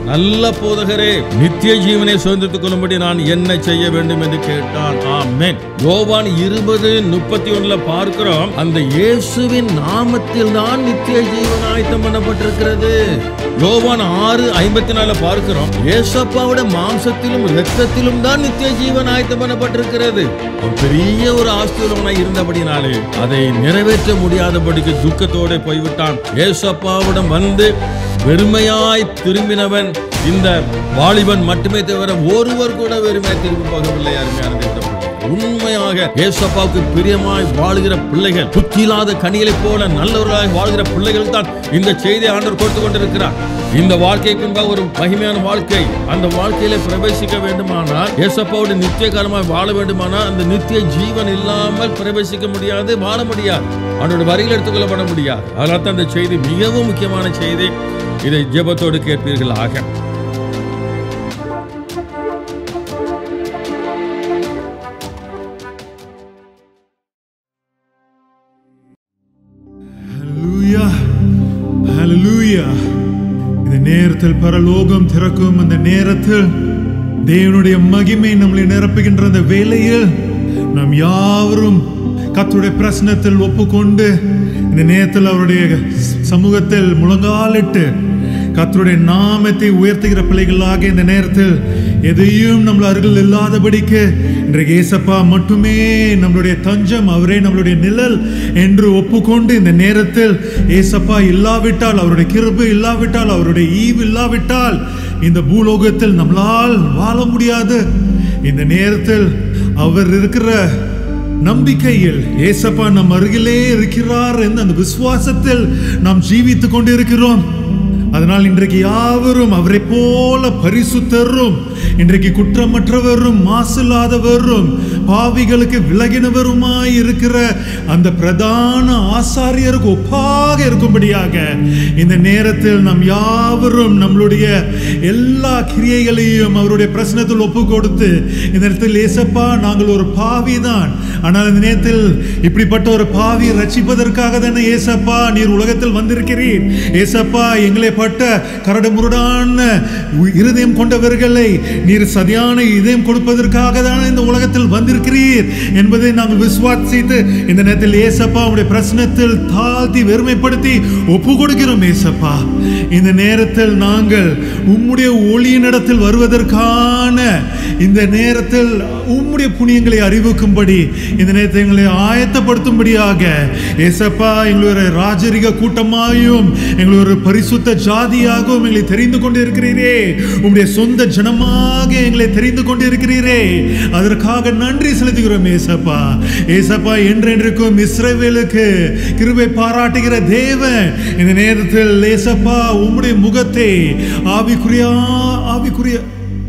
நல்ல போதகரே நித்திய ஜீவனை சுதந்திரத்துக் கொள்ளும்படி நான் என்ன செய்ய வேண்டும் என்று கேட்டான் ஆமென் யோவான் இருபது முப்பத்தி ஒண்ணுல பார்க்கிறோம் அந்த இயேசுவின் நாமத்தில் தான் நித்திய ஜீவன் ஆயத்தம் பண்ணப்பட்டிருக்கிறது யோவான் ஆறு ஐம்பத்தி நாலுல பார்க்கிறோம் ஏசப்பாவோட மாம்சத்திலும் இரத்தத்திலும் தான் நித்திய ஜீவன் ஆயத்தம் பண்ணப்பட்டிருக்கிறது அவன் பெரிய ஒரு ஆஸ்திரவனாய் இருந்தபடினாலே அதை நிறைவேற்ற முடியாதபடிக்கு துக்கத்தோட போய்விட்டான் ஏசப்பாவிடம் வந்து வெறுமையாய் திரும்பினவன் இந்த வாலிபன் மட்டுமே தவிர ஒருவர் கூட வெறுமையாய் திரும்பி போகவில்லை அருமையான தேவனுடைய பிள்ளைகளே. உண்மையாக ஏசப்பாவுக்கு பிரியமாய் வாழ்கிற பிள்ளைகள் புத்தியில்லாத கனிகளைப் போல நல்லவர்களாய் வாழ்கிற பிள்ளைகள் தான் இந்த செய்தியை ஆண்டவர் கொடுத்து கொண்டிருக்கிறார் இந்த வாழ்க்கைக்கு பின்பாக ஒரு மகிமையான வாழ்க்கை அந்த வாழ்க்கையில பிரவேசிக்க வேண்டுமானால் ஏசப்பாவோட நித்திய காலமாய் வாழ வேண்டுமானால் அந்த நித்திய ஜீவன் இல்லாமல் பிரவேசிக்க முடியாது வாழ முடியாது அவனோட வரிகள் எடுத்துக்கொள்ளப்பட முடியாது அதனால தான் அந்த செய்தி மிகவும் முக்கியமான செய்தி இதை ஜெபத்தோடு கேட்பீர்களாக ஹalleluya ஹalleluya இந்த நேரத்தில் பரலோகம் திறக்கும் அந்த நேரத்தில் தேவனுடைய மகிமை நம்மளை நிரப்புகின்ற அந்த வேளையில் நாம் யாவரும் கர்த்தருடைய பிரசனத்தில் ஒப்புக்கொண்டு இந்த நேரத்தில் அவருடைய சமூகத்தில் முழங்காலிட்டு கர்த்தருடைய நாமத்தை உயர்த்துகிற பிள்ளைகளாக இந்த நேரத்தில் எதையும் நம்மள அருகில் இல்லாதபடிக்கு இன்றைக்கு ஏசப்பா மட்டுமே நம்மளுடைய தஞ்சம் அவரே நம்மளுடைய நிழல் என்று ஒப்புக்கொண்டு இந்த நேரத்தில் ஏசப்பா இல்லாவிட்டால் அவருடைய கிருபை இல்லாவிட்டால் அவருடைய ஈவு இல்லாவிட்டால் இந்த பூலோகத்தில் நம்மளால் வாழ முடியாது இந்த நேரத்தில் அவர் இருக்கிற நம்பிக்கையில் ஏசப்பா நம் அருகிலே இருக்கிறார் என்ற அந்த விசுவாசத்தில் நாம் ஜீவித்துக் கொண்டிருக்கிறோம் அதனால் இன்றைக்கு யாவரும் அவரை போல பரிசுத்தரும் இன்றைக்கு குற்றமற்றவரும் மாசில்லாதவரும் பாவிகளுக்கு விலகினவருமாய் இருக்கிற அந்த பிரதான ஆசாரியருக்கு ஒப்பாக இருக்கும்படியாக இந்த நேரத்தில் நாம் யாவரும் நம்மளுடைய எல்லா கிரியைகளையும் அவருடைய பிரச்சனத்தில் ஒப்பு கொடுத்து இந்த நேரத்தில் ஏசப்பா நாங்கள் ஒரு பாவி தான் ஆனால் இந்த நேரத்தில் இப்படிப்பட்ட ஒரு பாவி ரட்சிப்பதற்காக தானே ஏசப்பா நீர் உலகத்தில் வந்திருக்கிறீர் ஏசப்பா எங்களை பட்ட கரடு முரடான உ- இருதயம் கொண்டவர்களை நீர் சதியான இதயம் கொடுப்பதற்காக தானே இந்த உலகத்தில் வந்திருக்கிறீர் என்பதை நாங்கள் விசுவாசித்து இந்த நேரத்தில் ஏசப்பா உடைய பிரச்சனத்தில் தாழ்த்தி வெறுமைப்படுத்தி ஒப்பு கொடுக்கிறோம் ஏசப்பா இந்த நேரத்தில் நாங்கள் உம்முடைய ஒளியினிடத்தில் வருவதற்கான இந்த நேரத்தில் உம்முடைய புண்ணியங்களை அறிவிக்கும்படி இந்த நேரத்தை எங்களை ஆயத்தப்படுத்தும்படியாக ஏசப்பா எங்களுடைய ராஜரிக கூட்டமாயும் எங்களை ஒரு பரிசுத்த ஜாதியாகவும் எங்களை தெரிந்து கொண்டிருக்கிறீரே உம்முடைய சொந்த ஜனமாக எங்களை தெரிந்து கொண்டிருக்கிறீரே அதற்காக நன்றி செலுத்துகிறோம் ஏசப்பா ஏசப்பா என்றென்றைக்கும் இஸ்ரவேலுக்கு கிருபை பாராட்டுகிற தேவன் இந்த நேரத்தில் ஏசப்பா உம்முடைய முகத்தை ஆவிக்குரியா ஆவிக்குரிய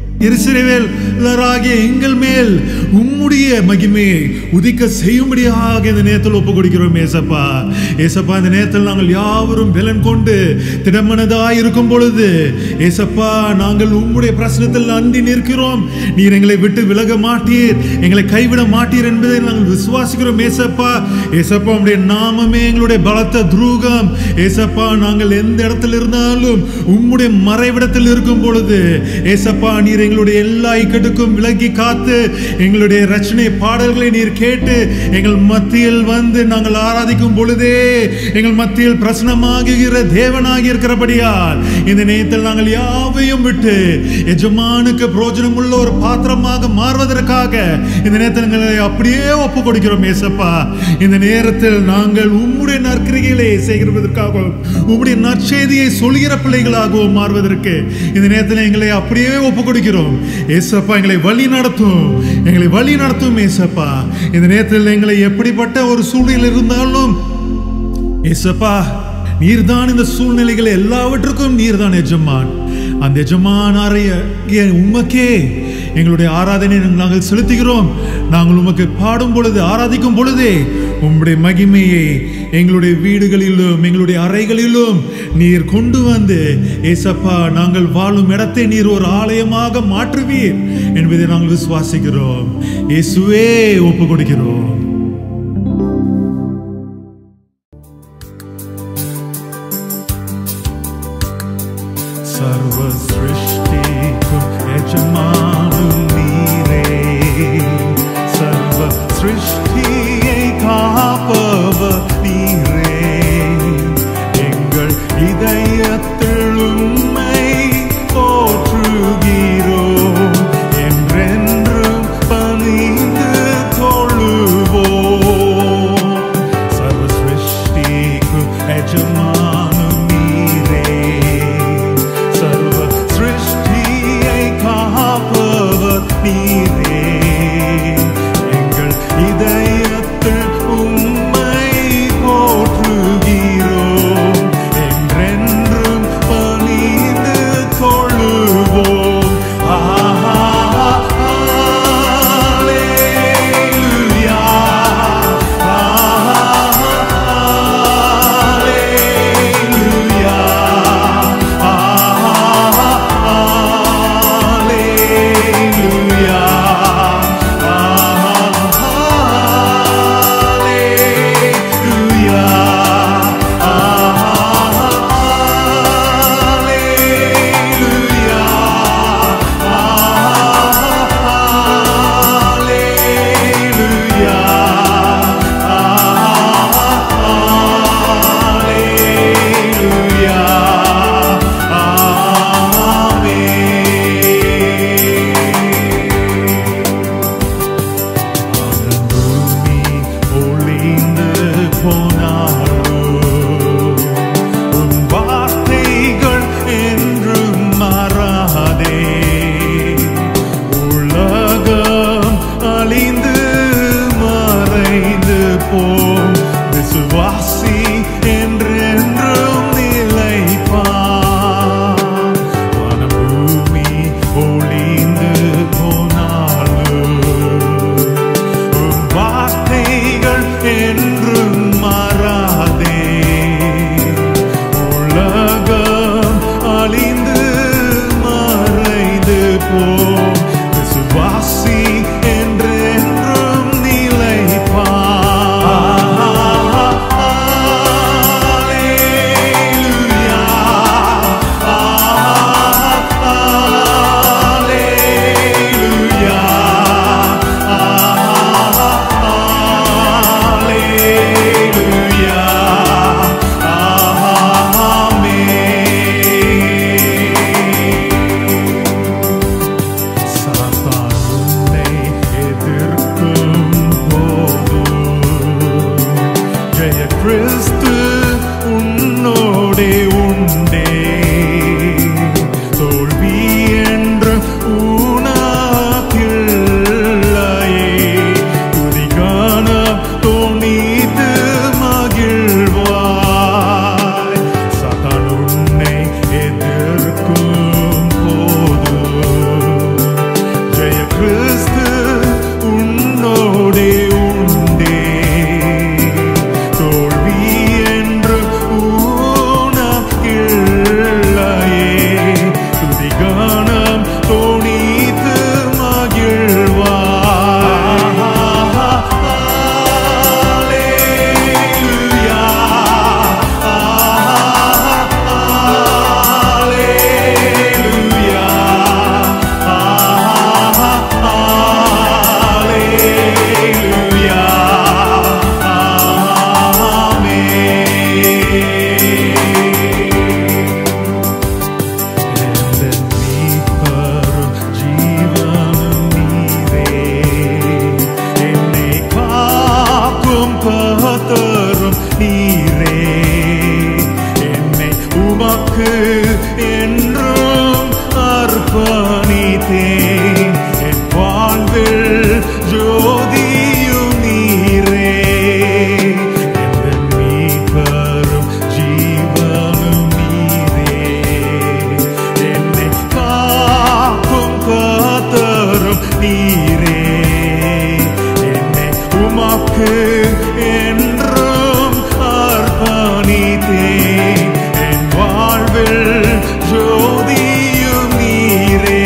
எரிசிறவேலராகிய எங்கள் மேல் உம்முடைய மகிமையை உதிக்க செய்யும்படியாக இந்த நேரத்தில் ஒப்பு கொடுக்கிறோம் ஏசப்பா ஏசப்பா இந்த நேரத்தில் நாங்கள் யாவரும் பலன் கொண்டு திடமனதாய் இருக்கும் பொழுது ஏசப்பா நாங்கள் உம்முடைய பிரச்சனத்தில் அண்டி நிற்கிறோம் நீர் எங்களை விட்டு விலக மாட்டீர் எங்களை கைவிட மாட்டீர் என்பதை நாங்கள் விசுவாசிக்கிறோம் ஏசப்பா ஏசப்பா உம்முடைய நாமமே எங்களுடைய பலத்த துரூகம் ஏசப்பா நாங்கள் எந்த இடத்தில் இருந்தாலும் உம்முடைய மறைவிடத்தில் இருக்கும் பொழுது ஏசப்பா நீர் எங்களுடைய எல்லா இக்கட்டுக்கும் விலகி காத்து எங்களுடைய ரச்சனை பாடல்களை நீர் கேட்டு எங்கள் மத்தியில் வந்து நாங்கள் ஆராதிக்கும் பொழுதே எங்கள் மத்தியில் பிரசனமாகுகிற தேவனாகி இருக்கிறபடியால் இந்த நேரத்தில் நாங்கள் யாவையும் விட்டு எஜமானுக்கு பிரோஜனம் உள்ள ஒரு பாத்திரமாக மாறுவதற்காக இந்த நேரத்தில் எங்களை அப்படியே ஒப்பு கொடுக்கிறோம் ஏசப்பா இந்த நேரத்தில் நாங்கள் உம்முடைய நற்கிரிகளை செய்கிறதற்காகவும் உம்முடைய நற்செய்தியை சொல்கிற பிள்ளைகளாகவும் மாறுவதற்கு இந்த நேரத்தில் எங்களை அப்படியே ஒப்பு கொடுக்கிறோம் ஏசப்பா எங்களை வழி நடத்தும் எங்களை வழி நடத்தும் ஏசப்பா இந்த நேரத்தில் எங்களை எப்படிப்பட்ட ஒரு சூழ்நிலை இருந்தாலும் ஏசப்பா நீர்தான் இந்த சூழ்நிலைகள் எல்லாவற்றுக்கும் நீர்தான் எஜமான் அந்த எஜமானாரைய உமக்கே எங்களுடைய ஆராதனை நாங்கள் செலுத்துகிறோம் நாங்கள் உமக்கு பாடும் பொழுது ஆராதிக்கும் பொழுதே உம்முடைய மகிமையை எங்களுடைய வீடுகளிலும் எங்களுடைய அறைகளிலும் நீர் கொண்டு வந்து ஏசப்பா நாங்கள் வாழும் இடத்தை நீர் ஒரு ஆலயமாக மாற்றுவீர் என்பதை நாங்கள் விசுவாசிக்கிறோம் இயேசுவே ஒப்பு கொடுக்கிறோம் सर्वसृष्टि ஜெய கிறிஸ்து உன்னோடே உண்டே தோல்வி என்று உனக்கில்லையே துதிகான தோணித்து மகிழ்வாய் சதான் உன்னை எதிர்க்கும் போது ஜெய கிறிஸ்து உன்னோடே உண்டே தோல்வி என்று ஊனக்கில்லையே துதிகானம் தோணித்து நீரே என்னை உமக்கு என்றும் அர்ப்பணித்தேன் என் வாழ்வில் ஜோதியும் நீரே எந்த மீட்பரும் ஜீவனும் நீரே என்னை காக்கும் காத்தரும் நீரே என்னை உமக்கு என்றும் அர்ப்பணித்தேன் என் வாழ்வில் ஜோதியும் நீரே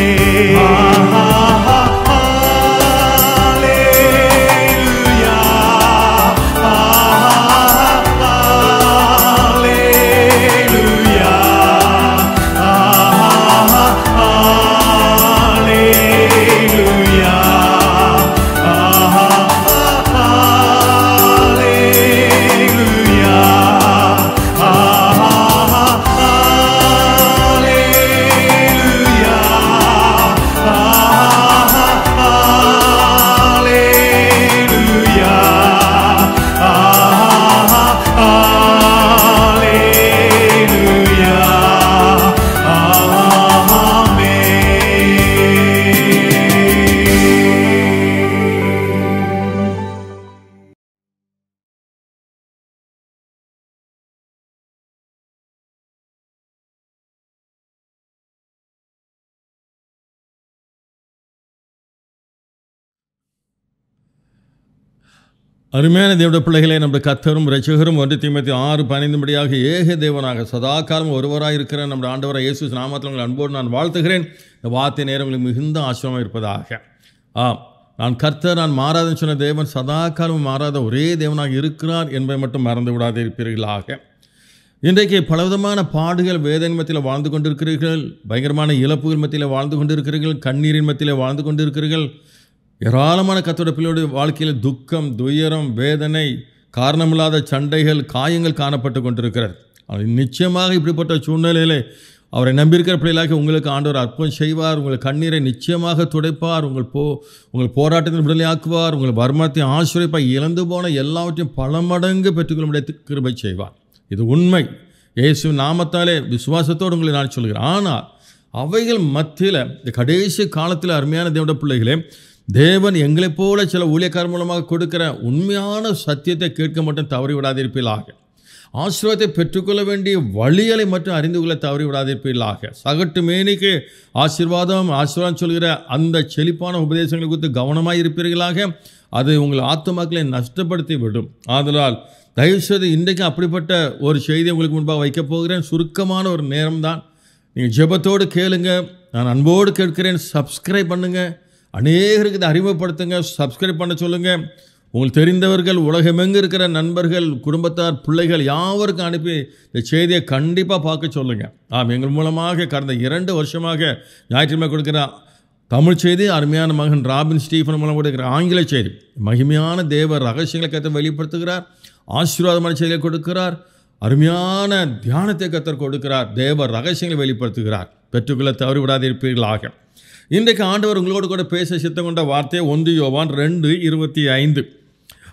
அருமையான தேவட பிள்ளைகளே நம்முடைய கத்தரும் ரட்சகரும் ஒன்று தீமத்தி ஆறு பதினைந்துபடியாக ஏக தேவனாக சதா காலம் ஒருவராக இருக்கிற நம்முடைய ஆண்டவராக இயேசு நாமத்தில் உங்கள் அன்போடு நான் வாழ்த்துகிறேன் இந்த வார்த்தை நேரங்களுக்கு மிகுந்த ஆசிரமம் இருப்பதாக ஆம் நான் கர்த்தர் நான் மாறாதன்னு சொன்ன தேவன் சதா காலம் மாறாத ஒரே தேவனாக இருக்கிறார் என்பதை மட்டும் மறந்து விடாதே இருப்பீர்களாக இன்றைக்கு பலவிதமான பாடுகள் வேதனை மத்தியில் வாழ்ந்து கொண்டிருக்கிறீர்கள் பயங்கரமான இழப்புகள் மத்தியில் வாழ்ந்து கொண்டிருக்கிறீர்கள் கண்ணீரின் மத்தியில் வாழ்ந்து கொண்டிருக்கிறீர்கள் ஏராளமான கத்தோட பிள்ளையுடைய வாழ்க்கையில் துக்கம் துயரம் வேதனை காரணமில்லாத சண்டைகள் காயங்கள் காணப்பட்டு கொண்டிருக்கிறது அது நிச்சயமாக இப்படிப்பட்ட சூழ்நிலையிலே அவரை நம்பியிருக்கிற பிள்ளைகளாக உங்களுக்கு ஆண்டவர் அற்புதம் செய்வார் உங்கள் கண்ணீரை நிச்சயமாக துடைப்பார் உங்கள் போ உங்கள் போராட்டத்தில் விடுதலையாக்குவார் உங்கள் வருமானத்தை ஆசிரியப்பார் இழந்து போன எல்லாவற்றையும் பல மடங்கு பெற்றுக்கொள்ளும்படிய கிருபை செய்வார் இது உண்மை இயேசு நாமத்தாலே விசுவாசத்தோடு உங்களை நான் சொல்கிறேன் ஆனால் அவைகள் மத்தியில் இந்த கடைசி காலத்தில் அருமையான தேவட பிள்ளைகளே தேவன் எங்களைப் போல சில ஊழியக்காரர் மூலமாக கொடுக்கிற உண்மையான சத்தியத்தை கேட்க மட்டும் தவறி விடாதிருப்பீர்களாக ஆசீர்வாதத்தை பெற்றுக்கொள்ள வேண்டிய வழிகளை மட்டும் அறிந்து கொள்ள தவறி விடாதிருப்பீர்களாக சகட்டு மேனிக்கு ஆசீர்வாதம் ஆசீர்வாதம் சொல்கிற அந்த செழிப்பான உபதேசங்களை குறித்து கவனமாக இருப்பீர்களாக அது உங்கள் ஆத்மாக்களை நஷ்டப்படுத்தி விடும் ஆதலால் தயவுசெய்து இன்றைக்கு அப்படிப்பட்ட ஒரு செய்தியை உங்களுக்கு முன்பாக வைக்கப் போகிறேன் சுருக்கமான ஒரு நேரம்தான் நீங்கள் ஜெபத்தோடு கேளுங்க நான் அன்போடு கேட்கிறேன் சப்ஸ்கிரைப் பண்ணுங்கள் அநேகருக்கு இதை அறிமுகப்படுத்துங்க சப்ஸ்கிரைப் பண்ண சொல்லுங்கள் உங்களுக்கு தெரிந்தவர்கள் உலகமெங்கு இருக்கிற நண்பர்கள் குடும்பத்தார் பிள்ளைகள் யாவருக்கும் அனுப்பி இந்த செய்தியை கண்டிப்பாக பார்க்க சொல்லுங்கள் ஆம் எங்கள் மூலமாக கடந்த இரண்டு வருஷமாக ஞாயிற்றுக்கிழமை கொடுக்குற தமிழ் செய்தி அருமையான மகன் ராபின் ஸ்டீஃபன் மூலம் கொடுக்கிற ஆங்கில செய்தி மகிமையான தேவ ரகசியங்களை கற்று வெளிப்படுத்துகிறார் ஆசீர்வாதமான செய்திகளை கொடுக்கிறார் அருமையான தியானத்தை கத்தர் கொடுக்கிறார் தேவ ரகசியங்களை வெளிப்படுத்துகிறார் பெற்றுக்கொள்ள தவறி விடாதிருப்பீர்களாக இன்றைக்கு ஆண்டவர் உங்களோடு கூட பேச சித்தம் கொண்ட வார்த்தை ஒன்று யோவான் ரெண்டு இருபத்தி ஐந்து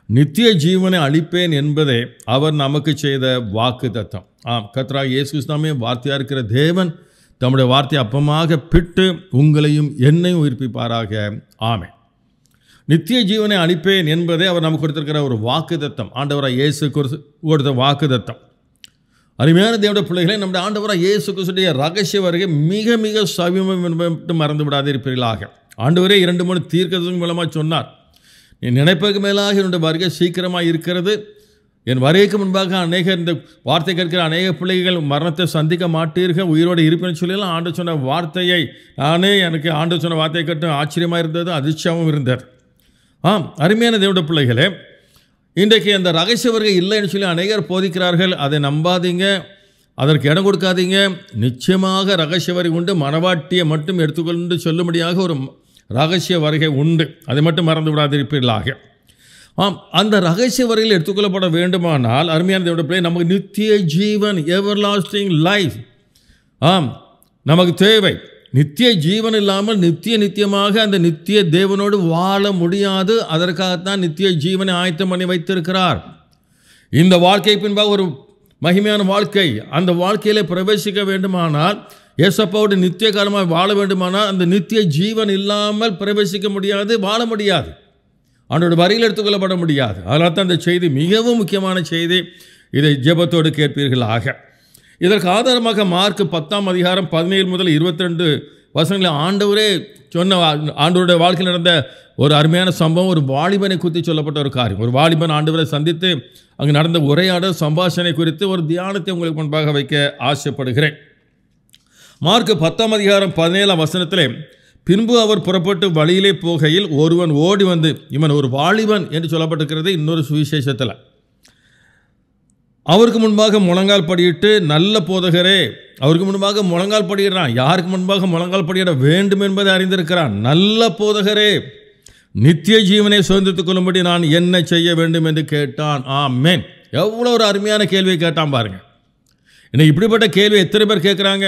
நித்திய ஜீவனை அளிப்பேன் என்பதே அவர் நமக்கு செய்த வாக்கு தத்தம் ஆம் கத்ரா இயேசு கிறிஸ்தாமே வார்த்தையாக இருக்கிற தேவன் தம்முடைய வார்த்தையை அப்பமாக பிட்டு உங்களையும் என்னையும் உயிர்ப்பிப்பாராக ஆமென் நித்திய ஜீவனை அளிப்பேன் என்பதே அவர் நமக்கு கொடுத்திருக்கிற ஒரு வாக்கு தத்தம் ஆண்டவராக இயேசு குறித்து- கொடுத்த வாக்கு தத்தம் அருமையான தேவனுடைய பிள்ளைகளே நம்முடைய ஆண்டவராக இயேசு கிறிஸ்துடைய ரகசிய வருகை மிக மிக சமீபம் என்பதை மறந்து விடாதிருப்பீர்களாக ஆண்டவரே இரண்டு மூணு தீர்க்கதரிசி மூலமாக சொன்னார் நீ நினைப்பதற்கு மேலாக என்னுடைய வருகை சீக்கிரமாக இருக்கிறது என் வருகைக்கு முன்பாக அநேக இந்த வார்த்தை கேட்கிற அநேக பிள்ளைகள் மரணத்தை சந்திக்க மாட்டீர்கள் உயிரோடு இருப்பேன்னு சொல்லலாம் ஆண்டு சொன்ன வார்த்தையை நானே எனக்கு ஆண்டு சொன்ன வார்த்தையை கேட்டு ஆச்சரியமாக இருந்தது அதிர்ச்சியாகவும் இருந்தது ஆம் அருமையான தேவனுடைய பிள்ளைகளே இன்றைக்கு அந்த ரகசிய வருகை இல்லைன்னு சொல்லி அநேகர் போதிக்கிறார்கள் அதை நம்பாதீங்க அதற்கு இடம் கொடுக்காதீங்க நிச்சயமாக ரகசிய வருகை உண்டு மனவாட்டியை மட்டும் எடுத்துக்கொண்டு சொல்லும்படியாக ஒரு ரகசிய வருகை உண்டு அதை மட்டும் மறந்து விடாதிருப்பீர்களாக ஆம் அந்த ரகசிய வரையில் எடுத்துக்கொள்ளப்பட வேண்டுமானால் அருமையான தேவனுடைய பிள்ளை நமக்கு நித்திய ஜீவன் எவர் லாஸ்டிங் லைஃப் ஆம் நமக்கு தேவை நித்திய ஜீவன் இல்லாமல் நித்திய நித்தியமாக அந்த நித்திய தேவனோடு வாழ முடியாது அதற்காகத்தான் நித்திய ஜீவனை ஆயத்தம் பண்ணி வைத்திருக்கிறார் இந்த வாழ்க்கை பின்பாக ஒரு மகிமையான வாழ்க்கை அந்த வாழ்க்கையிலே பிரவேசிக்க வேண்டுமானால் ஏசப்பாவோடு நித்திய காலமாக வாழ வேண்டுமானால் அந்த நித்திய ஜீவன் இல்லாமல் பிரவேசிக்க முடியாது வாழ முடியாது அவனோட வரியில் எடுத்துக்கொள்ளப்பட முடியாது அதனால் தான் இந்த செய்தி மிகவும் முக்கியமான செய்தி இதை ஜெபத்தோடு கேட்பீர்களாக இதற்கு ஆதாரமாக மார்க் பத்தாம் அதிகாரம் பதினேழு முதல் இருபத்தி ரெண்டு வசனங்களில் ஆண்டவரே சொன்ன ஆ- ஆண்டவருடைய வாழ்க்கையில் நடந்த ஒரு அருமையான சம்பவம் ஒரு வாலிபனை குறித்து சொல்லப்பட்ட ஒரு காரியம் ஒரு வாலிபன் ஆண்டவரை சந்தித்து அங்கு நடந்த உரையாடல் சம்பாஷணை குறித்து ஒரு தியானத்தை உங்களுக்கு முன்பாக வைக்க ஆசைப்படுகிறேன் மார்க் பத்தாம் அதிகாரம் பதினேழாம் வசனத்திலே பின்பு அவர் புறப்பட்டு வழியிலே போகையில் ஒருவன் ஓடி வந்து இவன் ஒரு வாலிபன் என்று சொல்லப்பட்டிருக்கிறது இன்னொரு சுவிசேஷத்தில் அவருக்கு முன்பாக முழங்கால் படியிட்டு நல்ல போதகரே அவருக்கு முன்பாக முழங்கால் படியிடுறான் யாருக்கு முன்பாக முழங்கால் படியிட வேண்டும் என்பதை அறிந்திருக்கிறான் நல்ல போதகரே நித்திய ஜீவனை சுதந்திரத்துக் கொள்ளும்படி நான் என்ன செய்ய வேண்டும் என்று கேட்டான் ஆமென் எவ்வளோ ஒரு அருமையான கேள்வியை கேட்டான் பாருங்க இன்னைக்கு இப்படிப்பட்ட கேள்வி எத்தனை பேர் கேட்குறாங்க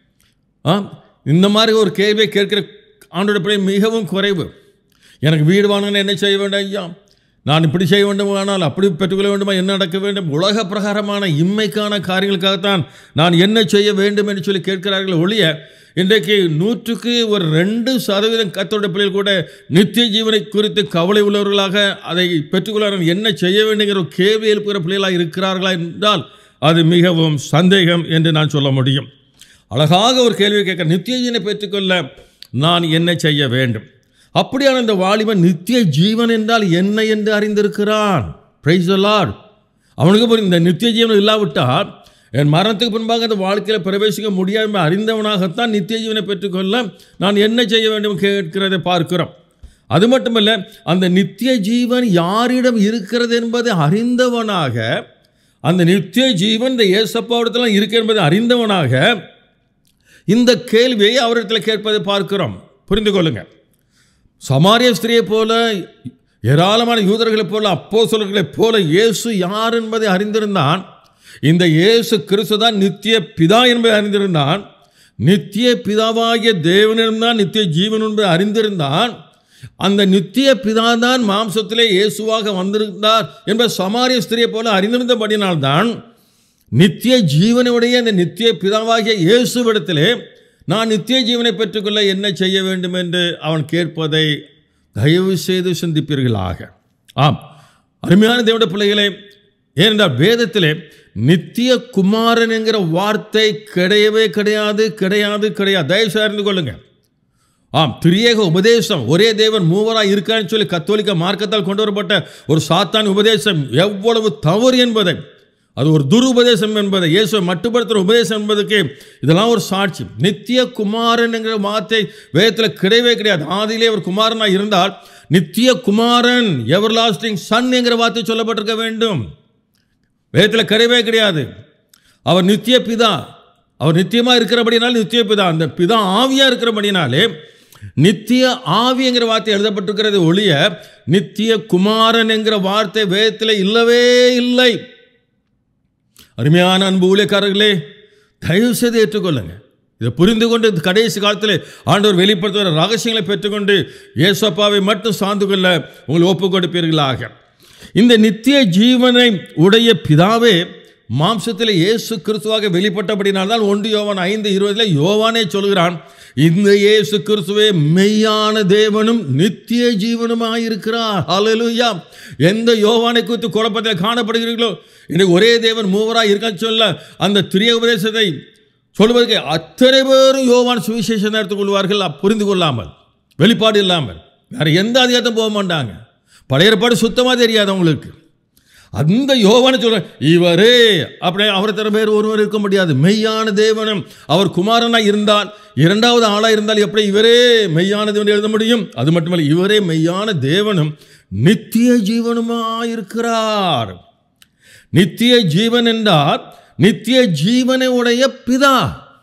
ஆ இந்த மாதிரி ஒரு கேள்வியை கேட்கிற ஆண்டோட பிள்ளை மிகவும் குறைவு எனக்கு வீடு வாங்கணும்னு என்ன செய்ய வேண்டும் ஐயா நான் இப்படி செய்ய வேண்டுமானால் அப்படி பெற்றுக்கொள்ள வேண்டுமா என்ன நடக்க வேண்டும் உலக பிரகாரமான இம்மைக்கான காரியங்களுக்காகத்தான் நான் என்ன செய்ய வேண்டும் என்று சொல்லி கேட்கிறார்கள் ஒழிய இன்றைக்கு நூற்றுக்கு ஒரு ரெண்டு சதவீதம் கத்தோட பிள்ளைகள் கூட நித்திய ஜீவனை குறித்து கவலை உள்ளவர்களாக அதை பெற்றுக்கொள்ள என்ன செய்ய வேண்டுங்கிற ஒரு கேள்வி எழுப்புகிற பிள்ளைகளாக இருக்கிறார்களா என்றால் அது மிகவும் சந்தேகம் என்று நான் சொல்ல முடியும் அழகாக ஒரு கேள்வி கேட்க நித்திய ஜீவனை பெற்றுக்கொள்ள நான் என்ன செய்ய வேண்டும் அப்படியான இந்த வாலிபன் நித்திய ஜீவன் என்றால் என்ன என்று அறிந்திருக்கிறான் பிரைஸ் லார்ட் அவனுக்கு புரியும், இந்த நித்திய ஜீவன் இல்லாவிட்டால் என் மரணத்துக்கு பின்பாக அந்த வாழ்க்கையில் பிரவேசிக்க முடியாது என்று அறிந்தவனாகத்தான் நித்திய ஜீவனை பெற்றுக்கொள்ள நான் என்ன செய்ய வேண்டும் கேட்கிறதை பார்க்கிறோம் அது மட்டுமல்ல அந்த நித்திய ஜீவன் யாரிடம் இருக்கிறது என்பதை அறிந்தவனாக அந்த நித்திய ஜீவன் இந்த ஏசப்பாவிடத்தில் இருக்கு என்பதை அறிந்தவனாக இந்த கேள்வியை அவரிடத்தில் கேட்பதை பார்க்கிறோம் புரிந்து கொள்ளுங்க சமாரிய ஸ்திரியை போல ஏராளமான யூதர்களைப் போல அப்போஸ்தலர்களைப் போல இயேசு யார் என்பதை அறிந்திருந்தான் இந்த இயேசு கிறிஸ்து தான் நித்திய பிதா என்பதை அறிந்திருந்தான் நித்திய பிதாவாகிய தேவனிடம்தான் நித்திய ஜீவன் என்பதை அறிந்திருந்தான் அந்த நித்திய பிதா தான் மாம்சத்திலே இயேசுவாக வந்திருந்தார் என்பதை சமாரிய ஸ்திரியை போல அறிந்திருந்தபடினால்தான் நித்திய ஜீவனுடைய இந்த நித்திய பிதாவாகிய இயேசுவிடத்திலே நான் நித்திய ஜீவனை பெற்றுக்கொள்ள என்ன செய்ய வேண்டும் என்று அவன் கேட்பதை தயவு செய்து சிந்திப்பீர்களாக ஆம் அருமையான தேவனுடைய பிள்ளைகளே ஏனென்றால் வேதத்திலே நித்திய குமாரன் என்கிற வார்த்தை கிடையவே கிடையாது கிடையாது கிடையாது தயவு செய்து அறிந்து கொள்ளுங்க ஆம் திரியேக உபதேசம் ஒரே தேவன் மூவராக இருக்கான்னு சொல்லி கத்தோலிக்க மார்க்கத்தால் கொண்டு வரப்பட்ட ஒரு சாத்தான் உபதேசம் எவ்வளவு தவறு என்பதை அது ஒரு துருபதேசம் என்பதை இயேசுவை மட்டுப்படுத்துகிற உபதேசம் என்பதுக்கு இதெல்லாம் ஒரு சாட்சி நித்திய குமாரன் என்கிற வார்த்தை வேதத்தில் கிடையவே கிடையாது ஆதியிலே ஒரு குமாரனாக இருந்தால் நித்திய குமாரன் எவர் லாஸ்டிங் சன் என்கிற வார்த்தை சொல்லப்பட்டிருக்க வேண்டும் வேதத்தில் கிடையவே கிடையாது அவர் நித்திய பிதா அவர் நித்தியமாக இருக்கிறபடினால நித்திய பிதா அந்த பிதா ஆவியாக இருக்கிறபடினாலே நித்திய ஆவிங்கிற வார்த்தை எழுதப்பட்டிருக்கிறது ஒழிய நித்திய குமாரன் என்கிற வார்த்தை வேதத்தில் இல்லவே இல்லை அருமையான அன்பு ஊழியக்காரர்களே தயவு செய்து ஏற்றுக்கொள்ளுங்க இதை புரிந்து கொண்டு இந்த கடைசி காலத்தில் ஆண்டவர் வெளிப்படுத்துகிற ரகசியங்களை பெற்றுக்கொண்டு இயேசப்பாவை மட்டும் சார்ந்து கொள்ள உங்களை ஒப்பு கொடுப்பீர்களாக இந்த நித்திய ஜீவனை உடைய பிதாவே மாம்சத்தில் இயேசு கிறிஸ்துவாக வெளிப்பட்டபடினால்தான் ஒன்று யோவான் ஐந்து இருபதில் யோவானே சொல்கிறான் இந்த இயேசு கிறிஸ்துவே மெய்யான தேவனும் நித்திய ஜீவனுமாயிருக்கிறார் ஹalleluya எந்த யோவானை குறித்து குழப்பத்தில் காணப்படுகிறீர்களோ இன்னைக்கு ஒரே தேவன் மூவராக இருக்கான்னு சொல்ல அந்த திரிய உபதேசத்தை சொல்வதற்கு அத்தனை பேரும் யோவான் சுவிசேஷம் எடுத்துக்கொள்வார்கள் புரிந்து கொள்ளாமல் வெளிப்பாடு இல்லாமல் வேற எந்த அதிகாரத்தையும் போக மாட்டாங்க பழைய ஏற்பாடு சுத்தமாக தெரியாது அவங்களுக்கு அந்த யோவான சொல்ற இவரே அப்படி அவரை தர வேறு ஒருவர் இருக்க முடியாது மெய்யான தேவனும் அவர் குமாரனாக இருந்தால் இரண்டாவது ஆளாக இருந்தால் எப்படி இவரே மெய்யான தேவன் எழுத முடியும் அது மட்டுமல்ல இவரே மெய்யான தேவனும் நித்திய ஜீவனுமாயிருக்கிறார் நித்திய ஜீவன் என்றால் நித்திய ஜீவனை உடைய பிதா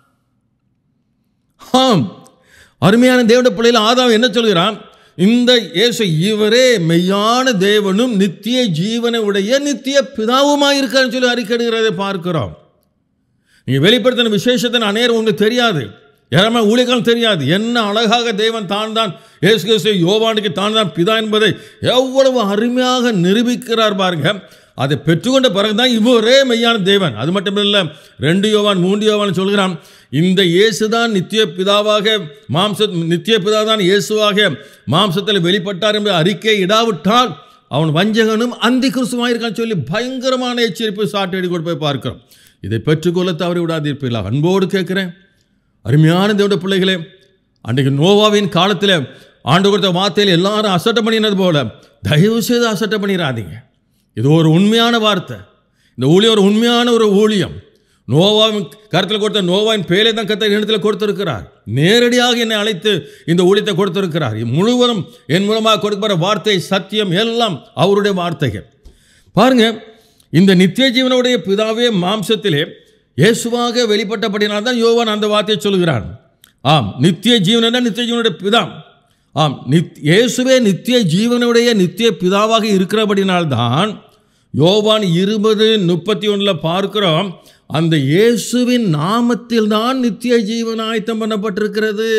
ஆம் அருமையான தேவனுடைய பிள்ளையில் ஆதாம் என்ன சொல்கிறான் இந்த இயேசு இவரே மெய்யான தேவனும் நித்திய ஜீவனை உடைய நித்திய பிதாவுமாய் இருக்கான்னு சொல்லி அறிக்கையிடுகிறதை பார்க்கிறோம் நீங்கள் வெளிப்படுத்தின விசேஷத்தை அநேரம் உங்களுக்கு தெரியாது யாருமே ஊழியக்காலம் தெரியாது என்ன அழகாக தேவன் தான் தான் இயேசு கிறிஸ்து யோவானுக்கு தான் தான் பிதா என்பதை எவ்வளவு அருமையாக நிரூபிக்கிறார் பாருங்க அதை பெற்றுக்கொண்ட பிறகுதான் இவரே மெய்யான தேவன் அது மட்டும் இல்லை ரெண்டு யோவான் மூன்று யோவான் சொல்கிறான் இந்த இயேசு தான் நித்திய பிதாவாக மாம்ச நித்திய பிதா தான் இயேசுவாக மாம்சத்தில் வெளிப்பட்டார் என்று அறிக்கை இடாவிட்டால் அவன் வஞ்சகனும் அந்தி கிறிஸ்துவாயிருக்கான்னு சொல்லி பயங்கரமான எச்சரிப்பு சாட்டடி கொண்டு போய் பார்க்கிறோம் இதை பெற்றுக்கொள்ள தவறி விடாதீர்கள் அன்போடு கேட்குறேன் அருமையான தேவனுடைய பிள்ளைகளே அன்றைக்கு நோவாவின் காலத்தில் ஆண்டு கொடுத்த வார்த்தையில் எல்லாரும் அசட்டை பண்ணினது போல தயவு செய்து அசட்டை பண்ணிடாதீங்க இது ஒரு உண்மையான வார்த்தை இந்த ஊழியம் ஒரு உண்மையான ஒரு ஊழியம் நோவாவின் கருத்தில் கொடுத்த நோவாவின் பேரை தான் கத்த இடத்துல கொடுத்திருக்கிறார் நேரடியாக என்னை அழைத்து இந்த ஊழியத்தை கொடுத்திருக்கிறார் முழுவதும் என் மூலமாக கொடுக்கிற வார்த்தை சத்தியம் எல்லாம் அவருடைய வார்த்தைகள் பாருங்க இந்த நித்திய ஜீவனுடைய பிதாவே மாம்சத்திலே இயேசுவாக வெளிப்பட்டபடினால் தான் யோவான் அந்த வார்த்தையை சொல்கிறான் ஆம் நித்திய ஜீவன நித்திய ஜீவனுடைய பிதா ஆம் நித் இயேசுவே நித்திய ஜீவனுடைய நித்திய பிதாவாக இருக்கிறபடினால்தான் யோவான் இருபது முப்பத்தி ஒன்றில் பார்க்கிறோம் அந்த இயேசுவின் நாமத்தில் தான் நித்திய ஜீவன் ஆயத்தம் பண்ணப்பட்டிருக்கிறது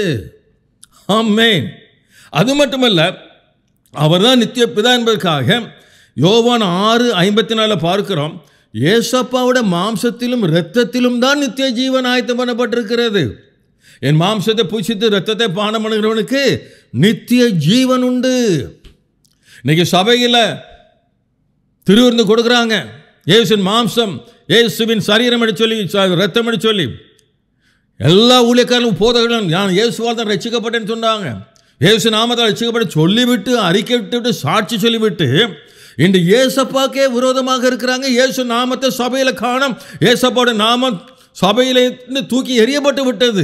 ஆமேன் அது மட்டுமல்ல அவர்தான் நித்திய பிதா என்பதற்காக யோவான் ஆறு ஐம்பத்தி நாலில் பார்க்கிறோம் ஏசப்பாவோட மாம்சத்திலும் இரத்தத்திலும் தான் நித்திய ஜீவன் ஆயத்தம் பண்ணப்பட்டிருக்கிறது என் மாம்சத்தை பூசித்து ரத்தத்தை பானம் பண்ணுகிறவனுக்கு நித்திய ஜீவன் உண்டு இன்னைக்கு சபையில் திருவிருந்து கொடுக்குறாங்க இயேசுவின் மாம்சம் இயேசுவின் சரீரம் எடுத்து சொல்லி ச- ரத்தம் எடுத்து சொல்லி எல்லா ஊழியக்காரர்களும் போதகர்களும் நான் இயேசுவால் தான் ரசிக்கப்பட்டேன்னு சொன்னாங்க இயேசு நாமத்தால் ரசிக்கப்பட்டு சொல்லிவிட்டு அறிக்கை விட்டு சாட்சி சொல்லிவிட்டு இன்று ஏசப்பாக்கே விரோதமாக இருக்கிறாங்க இயேசு நாமத்தை சபையில் காணோம் ஏசப்பாவோட நாமம் சபையிலிருந்து தூக்கி எறியப்பட்டு விட்டது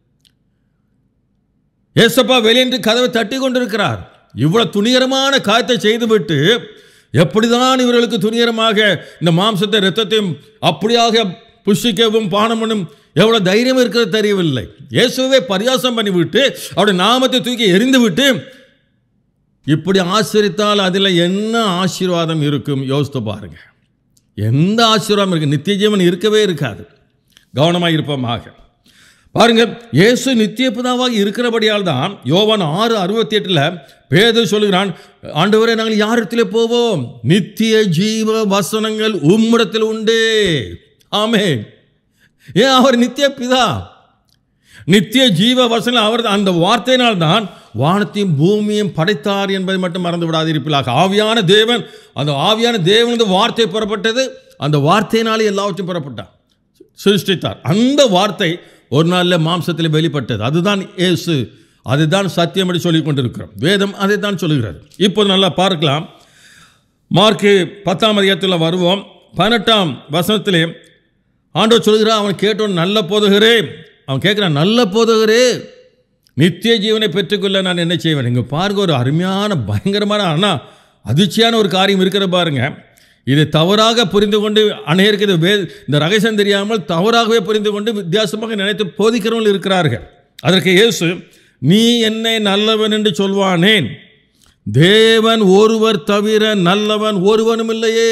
ஏசப்பா வெளியென்று கதவை தட்டி கொண்டிருக்கிறார் இவ்வளவு துணிகரமான காரியத்தை செய்துவிட்டு எப்படிதான் இவர்களுக்கு துணிகரமாக இந்த மாம்சத்தை இரத்தத்தையும் அப்படியாக புஷிக்கவும் பானமனும் எவ்வளவு தைரியம் இருக்கிறது தெரியவில்லை இயேசுவை பரியாசம் பண்ணிவிட்டு அவருடைய நாமத்தை தூக்கி எறிந்து விட்டு இப்படி ஆசிரித்தால் அதில் என்ன ஆசீர்வாதம் இருக்கும் யோசித்து பாருங்க எந்த ஆசீர்வாதம் இருக்கு நித்திய ஜீவன் இருக்கவே இருக்காது கவனமாக இருப்போமாக பாருங்க இயேசு நித்திய பிதாவாக இருக்கிறபடியால் தான் யோவான் ஆறு அறுபத்தி எட்டில் பேதர் சொல்லுகிறான் ஆண்டவரே நாங்கள் யாரிடத்திலே போவோம் நித்திய ஜீவ வசனங்கள் உம்மிடத்தில் உண்டு ஆமே ஏன் அவர் நித்திய பிதா நித்திய ஜீவ வசனம் அவர் அந்த வார்த்தையினால் தான் வானத்தையும் பூமியையும் படைத்தார் என்பதை மட்டும் மறந்து விடாதிருப்பிலாக ஆவியான தேவன் அந்த ஆவியான தேவனது வார்த்தை புறப்பட்டது அந்த வார்த்தையினாலே எல்லாவற்றையும் புறப்பட்டார் சிருஷ்டித்தார் அந்த வார்த்தை ஒரு நாளில் மாம்சத்தில் வெளிப்பட்டது அதுதான் இயேசு அதுதான் சத்தியம் என்று சொல்லிக் கொண்டிருக்கிறோம் வேதம் அதை தான் சொல்லுகிறது இப்போது நல்லா பார்க்கலாம் மார்க்கு பத்தாம் அதிகாரத்தில் வருவோம் பதினெட்டாம் வசனத்திலே ஆண்டவர் சொல்கிறார் அவன் கேட்டவன் நல்ல போதகரே அவன் கேட்குறான் நல்ல போதகரே நித்திய ஜீவனை பெற்றுக்கொள்ள நான் என்ன செய்வேன் இங்கே பாருங்க ஒரு அருமையான பயங்கரமான ஆனால் அதிர்ச்சியான ஒரு காரியம் இருக்கிற பாருங்க இதை தவறாக புரிந்து கொண்டு அநேருக்கு இது வே இந்த ரகசியம் தெரியாமல் தவறாகவே புரிந்து கொண்டு வித்தியாசமாக நினைத்து போதிக்கிறவர்கள் இருக்கிறார்கள் அதற்கு இயேசு நீ என்னை நல்லவன் என்று சொல்வானேன் தேவன் ஒருவர் தவிர நல்லவன் ஒருவனும் இல்லையே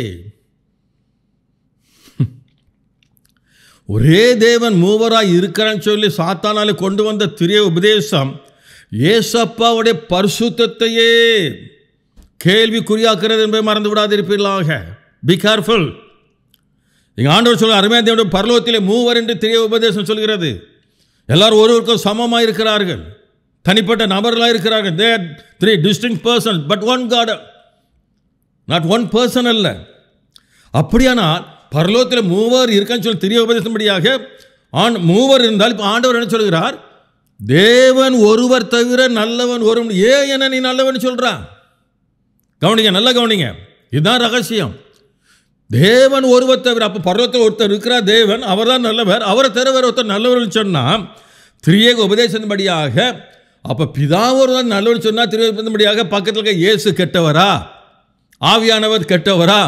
ஒரே தேவன் மூவராய் இருக்கிறான்னு சொல்லி சாத்தானாலே கொண்டு வந்த திரிய உபதேசம் ஏசப்பாவுடைய பரிசுத்தத்தையே கேள்விக்குறியாக்குறது என்பதை மறந்து விடாதிருப்பீர்களாக பி கேர்ஃபுல் இங்க ஆண்டவர் சொல்ல அருமையான தேவனுடைய பரலோகத்திலே மூவர் என்று தெரிய உபதேசம் சொல்கிறது எல்லாரும் ஒருவருக்கும் சமமாக இருக்கிறார்கள் தனிப்பட்ட நபர்களாக இருக்கிறார்கள் the three distinct person but one God not one person அல்ல அப்படியானால் பரலோகத்தில் மூவர் இருக்கான்னு சொல்லி தெரிய உபதேசம்படியாக ஆண் மூவர் இருந்தால் இப்போ ஆண்டவர் என்ன சொல்கிறார் தேவன் ஒருவர் தவிர நல்லவன் ஒரு ஏன் என்ன நீ நல்லவன் சொல்றான் கவனிங்க நல்லா கவனிங்க இதுதான் ரகசியம் தேவன் ஒருவர் தவிர அப்போ பர்வத்தில் ஒருத்தர் இருக்கிறார் தேவன் அவர் தான் நல்லவர் அவரை தவிர வேற ஒருத்தர் நல்லவர்னு சொன்னால் திரியேக உபதேசத்தின்படியாக அப்போ பிதா ஒருவர் நல்லவர்னு சொன்னால் திரியபடியாக பக்கத்தில் இருக்க இயேசு கெட்டவரா ஆவியானவர் கெட்டவரா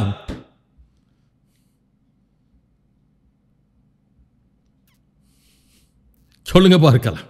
சொல்லுங்க பார்க்கலாம்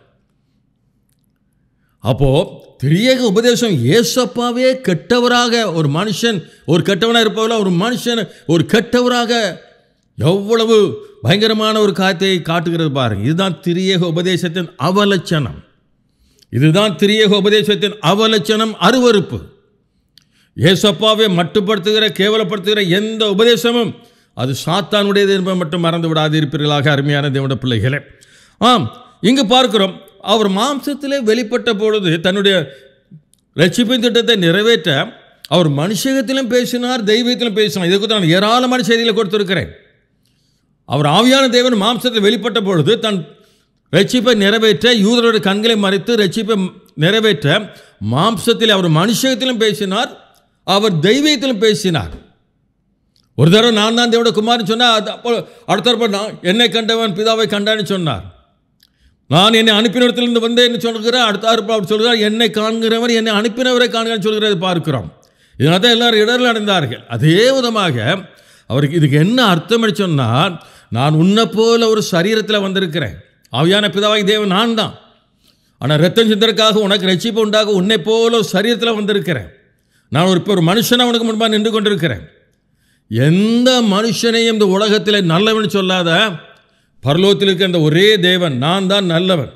அப்போ திரியேக உபதேசம் ஏசப்பாவே கெட்டவராக ஒரு மனுஷன் ஒரு கெட்டவனாக இருப்பவர்கள் ஒரு மனுஷன் ஒரு கெட்டவராக எவ்வளவு பயங்கரமான ஒரு காரியத்தை காட்டுகிறது பாருங்க இதுதான் திரியேக உபதேசத்தின் அவலட்சணம் இதுதான் திரியேக உபதேசத்தின் அவலட்சணம் அருவருப்பு ஏசப்பாவை மட்டுப்படுத்துகிற கேவலப்படுத்துகிற எந்த உபதேசமும் அது சாத்தானுடையது என்பதை மட்டும் மறந்து விடாது இருப்பீர்களாக அருமையான தேவனுடைய பிள்ளைகளே ஆம் இங்கு பார்க்கிறோம் அவர் மாம்சத்திலே வெளிப்பட்ட பொழுது தன்னுடைய ரட்சிப்பின் திட்டத்தை நிறைவேற்ற அவர் மனுஷகத்திலும் பேசினார் தெய்வத்திலும் பேசினார் இதுக்கு நான் ஏராளமான செய்திகளை கொடுத்திருக்கிறேன் அவர் ஆவியான தேவன் மாம்சத்தில் வெளிப்பட்ட பொழுது தன் ரட்சிப்பை நிறைவேற்ற யூதருடைய கண்களை மறைத்து ரட்சிப்பை நிறைவேற்ற மாம்சத்தில் அவர் மனுஷகத்திலும் பேசினார் அவர் தெய்வீகத்திலும் பேசினார் ஒரு தடவை நான் தான் தேவட குமார்னு சொன்னால் அது அப்போ அடுத்த தடவை நான் என்னை கண்டவன் பிதாவை கண்டான்னு சொன்னார் நான் என்னை அனுப்பினத்திலிருந்து வந்தேன்னு சொல்கிறேன் அடுத்த அறுப்பு அவர் சொல்கிறார் என்னை காண்கிறவர் என்னை அனுப்பினவரை காண்கிறேன்னு சொல்கிறதை பார்க்கிறோம் இதனால தான் எல்லாரும் இடரில் அடைந்தார்கள் அதே விதமாக அவருக்கு இதுக்கு என்ன அர்த்தம் சொன்னால் நான் உன்னை போல ஒரு சரீரத்தில் வந்திருக்கிறேன் ஆவியான பிதாவாகி தேவன் நான் தான் ஆனால் ரத்தம் சிந்தருக்காக உனக்கு ரட்சிப்பு உண்டாக உன்னை போல ஒரு சரீரத்தில் வந்திருக்கிறேன் நான் ஒரு இப்போ ஒரு மனுஷனாக உனக்கு முன்பாக நின்று கொண்டிருக்கிறேன் எந்த மனுஷனையும் இந்த உலகத்தில் நல்லவன் சொல்லாத பரலோகத்தில் இருக்க அந்த ஒரே தேவன் நான் தான் நல்லவன்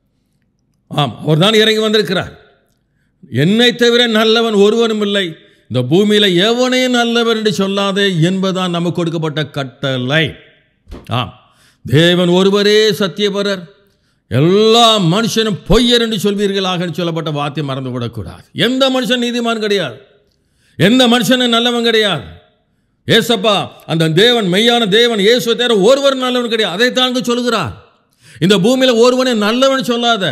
ஆம் அவர் தான் இறங்கி வந்திருக்கிறார் என்னை தவிர நல்லவன் ஒருவனும் இல்லை இந்த பூமியில் எவனையும் நல்லவன் என்று சொல்லாதே என்பதுதான் நமக்கு கொடுக்கப்பட்ட கட்டளை ஆம் தேவன் ஒருவரே சத்தியபரர் எல்லா மனுஷனும் பொய்யர் என்று சொல்வீர்களாக சொல்லப்பட்ட வார்த்தை மறந்து விடக்கூடாது எந்த மனுஷன் நீதிமான் கிடையாது எந்த மனுஷனும் நல்லவன் கிடையாது ஏசப்பா அந்த தேவன் மெய்யான தேவன் இயேசுவை தவிர ஒருவர் நல்லவன் கிடையாது அதைத்தான் இங்கு சொல்கிறார் இந்த பூமியில் ஒருவனை நல்லவன் சொல்லாத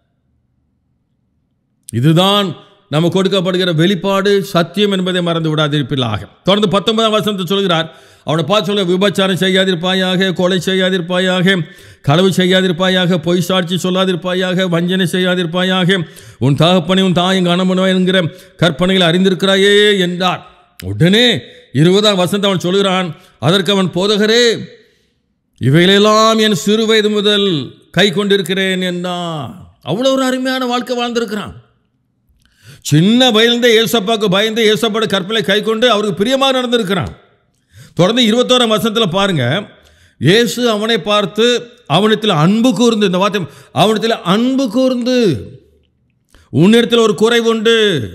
இதுதான் நம்ம கொடுக்கப்படுகிற வெளிப்பாடு சத்தியம் என்பதை மறந்து விடாதிருப்பில்லாக தொடர்ந்து பத்தொன்பதாம் வசனத்தை சொல்கிறார் அவனை பார்த்து சொல்ல விபச்சாரம் செய்யாதிருப்பாயாக கொலை செய்யாதிருப்பாயாக களவு செய்யாதிருப்பாயாக பொய் சாட்சி சொல்லாதிருப்பாயாக வஞ்சனை செய்யாதிருப்பாயாக உன் தகப்பனை உன் தாயும் கணவனோ என்கிற கற்பனைகள் அறிந்திருக்கிறாயே என்றார் உடனே இருபதாம் வசனத்தை அவன் சொல்கிறான் அதற்கு அவன் போதகரே இவைகளெல்லாம் என் சிறு வயது முதல் கை கொண்டிருக்கிறேன் என்றான் அவ்வளோ ஒரு அருமையான வாழ்க்கை வாழ்ந்திருக்கிறான் சின்ன வயதிலிருந்தே ஏசப்பாவுக்கு பயந்து ஏசப்பாட கற்பனை கை கொண்டு அவருக்கு பிரியமாக நடந்திருக்கிறான் தொடர்ந்து இருபத்தோராம் வருஷத்தில் பாருங்க இயேசு அவனை பார்த்து அவனிடத்தில் அன்பு கூர்ந்து இந்த வார்த்தை அவனிடத்தில் அன்பு கூர்ந்து உன்னிடத்தில் ஒரு குறைவு உண்டு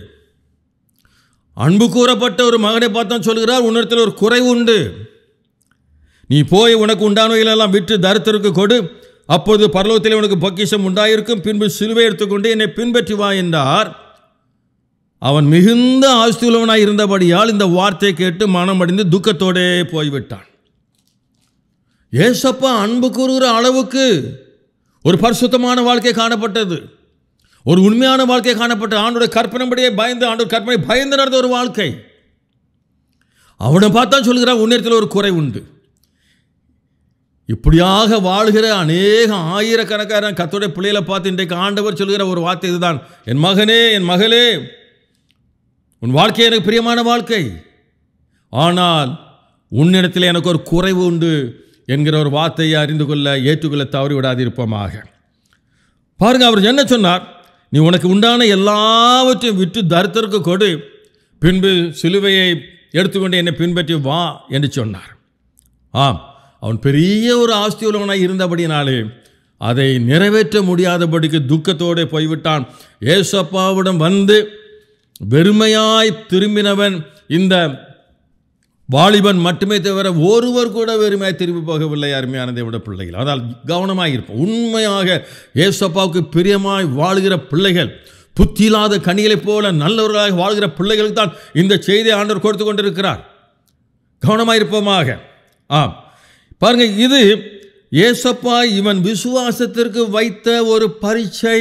அன்பு கூறப்பட்ட ஒரு மகனை பார்த்தோம் சொல்கிறார் உன்னிடத்தில் ஒரு குறைவு உண்டு நீ போய் உனக்கு உண்டானவைகளெல்லாம் விற்று தரித்திற்கு கொடு அப்போது பரலோகத்தில் உனக்கு பொக்கிஷம் உண்டாயிருக்கும் பின்பு சிலுவை எடுத்துக்கொண்டு என்னை பின்பற்றி வா என்றார் அவன் மிகுந்த ஆஸ்தியுள்ளவனாய் இருந்தபடியால் இந்த வார்த்தையை கேட்டு மனமடைந்து துக்கத்தோடே போய்விட்டான் ஏசப்பா அன்பு கூறுகிற அளவுக்கு ஒரு பரிசுத்தமான வாழ்க்கை காணப்பட்டது ஒரு உண்மையான வாழ்க்கை காணப்பட்ட ஆண்டோட கற்பனைப்படியே பயந்து ஆண்டோட கற்பனை பயந்து நடந்த ஒரு வாழ்க்கை அவனை பார்த்தா சொல்கிறான் உன்னிடத்தில் ஒரு குறை உண்டு இப்படியாக வாழ்கிற அநேக ஆயிரக்கணக்கான கத்தோடைய பிள்ளைகளை பார்த்து இன்றைக்கு ஆண்டவர் சொல்கிற ஒரு வார்த்தை இதுதான் என் மகனே என் மகளே உன் வாழ்க்கை எனக்கு பிரியமான வாழ்க்கை ஆனால் உன்னிடத்தில் எனக்கு ஒரு குறைவு உண்டு என்கிற ஒரு வார்த்தையை அறிந்து கொள்ள ஏற்றுக்கொள்ள தவறி விடாதிருப்போமாக பாருங்க அவர் என்ன சொன்னார் நீ உனக்கு உண்டான எல்லாவற்றையும் விட்டு தரித்திற்கு கொடு பின்பு சிலுவையை எடுத்துக்கொண்டு என்னை பின்பற்றி வா என்று சொன்னார் ஆம் அவன் பெரிய ஒரு ஆஸ்தி உள்ளவனாய் இருந்தபடினாலே அதை நிறைவேற்ற முடியாதபடிக்கு துக்கத்தோடு போய்விட்டான் ஏசப்பாவிடம் வந்து வெறுமையாய் திரும்பினவன் இந்த வாலிபன் மட்டுமே தவிர ஒருவர் கூட வெறுமையாய் திரும்பி போகவில்லை அருமையான தேவட பிள்ளைகள் அதால் கவனமாக இருப்போம் உண்மையாக ஏசப்பாவுக்கு பிரியமாய் வாழ்கிற பிள்ளைகள் புத்தி இல்லாத கனிகளைப் போல நல்லவர்களாக வாழ்கிற பிள்ளைகளுக்கு தான் இந்த செய்தியை ஆண்டவர் கொடுத்து கொண்டிருக்கிறார் கவனமாக இருப்போமாக ஆம் பாருங்க இது ஏசப்பா இவன் விசுவாசத்திற்கு வைத்த ஒரு பரீட்சை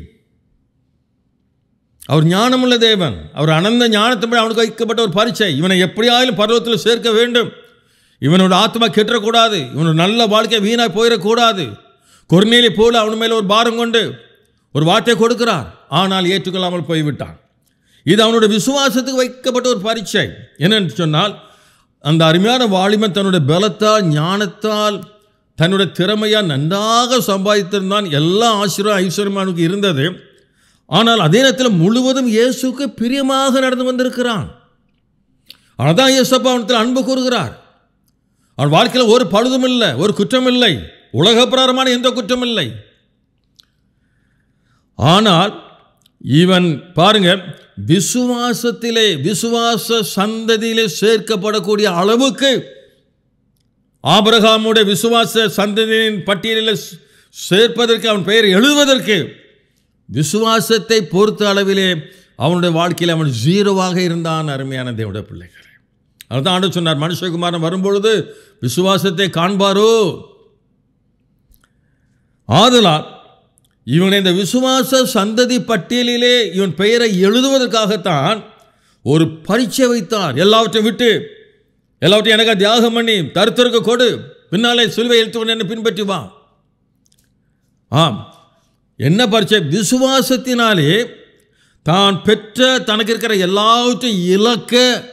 அவர் ஞானமுள்ள தேவன் அவர் அனந்த ஞானத்தின்படி அவனுக்கு வைக்கப்பட்ட ஒரு பரீட்சை இவனை எப்படியாயிலும் பருவத்தில் சேர்க்க வேண்டும் இவனோட ஆத்மா கெட்டக்கூடாது இவனோட நல்ல வாழ்க்கை வீணாய் போயிடக்கூடாது கொர்நேலி போல அவன் மேலே ஒரு பாரம் கொண்டு ஒரு வார்த்தை கொடுக்கிறார் ஆனால் ஏற்றுக்கொள்ளாமல் போய்விட்டான் இது அவனுடைய விசுவாசத்துக்கு வைக்கப்பட்ட ஒரு பரீட்சை என்னன்னு சொன்னால் அந்த அருமையான வாலிபன் தன்னுடைய பலத்தால் ஞானத்தால் தன்னுடைய திறமையால் நன்றாக சம்பாதித்திருந்தான் எல்லா ஆசீர்வாத ஐஸ்வர்யம் அவனுக்கு இருந்தது ஆனால் அதே நேரத்தில் முழுவதும் இயேசுக்கு பிரியமாக நடந்து வந்திருக்கிறான் அதான் இயேசப்பா அவனத்தில் அன்பு கூறுகிறார் அவன் வாழ்க்கையில் ஒரு பழுதும் இல்லை ஒரு குற்றம் இல்லை உலகப்பிராரமான எந்த குற்றம் இல்லை ஆனால் இவன் பாருங்க விசுவாசத்திலே விசுவாச சந்ததியிலே சேர்க்கப்படக்கூடிய அளவுக்கு ஆபிரகாமுடைய விசுவாச சந்ததியின் பட்டியலில் சேர்ப்பதற்கு அவன் பெயர் எழுதுவதற்கு விசுவாசத்தை பொறுத்த அளவிலே அவனுடைய வாழ்க்கையில் அவன் ஜீரோவாக இருந்தான் அருமையான தேவனுடைய பிள்ளைகள் அதுதான் ஆண்டு சொன்னார் மனுஷகுமாரன் வரும்பொழுது விசுவாசத்தை காண்பாரோ ஆதலால் இவனை இந்த விசுவாச சந்ததி பட்டியலிலே இவன் பெயரை எழுதுவதற்காகத்தான் ஒரு பரீட்சை வைத்தார் எல்லாவற்றையும் விட்டு எல்லாவற்றையும் எனக்கு தியாகம் பண்ணி தருத்தருக்கு கொடு பின்னாலே சிலுவை எழுத்து என்ன பின்பற்றி வா ஆம் என்ன பரீட்சை விசுவாசத்தினாலே தான் பெற்ற தனக்கு இருக்கிற எல்லாவற்றையும் இழக்க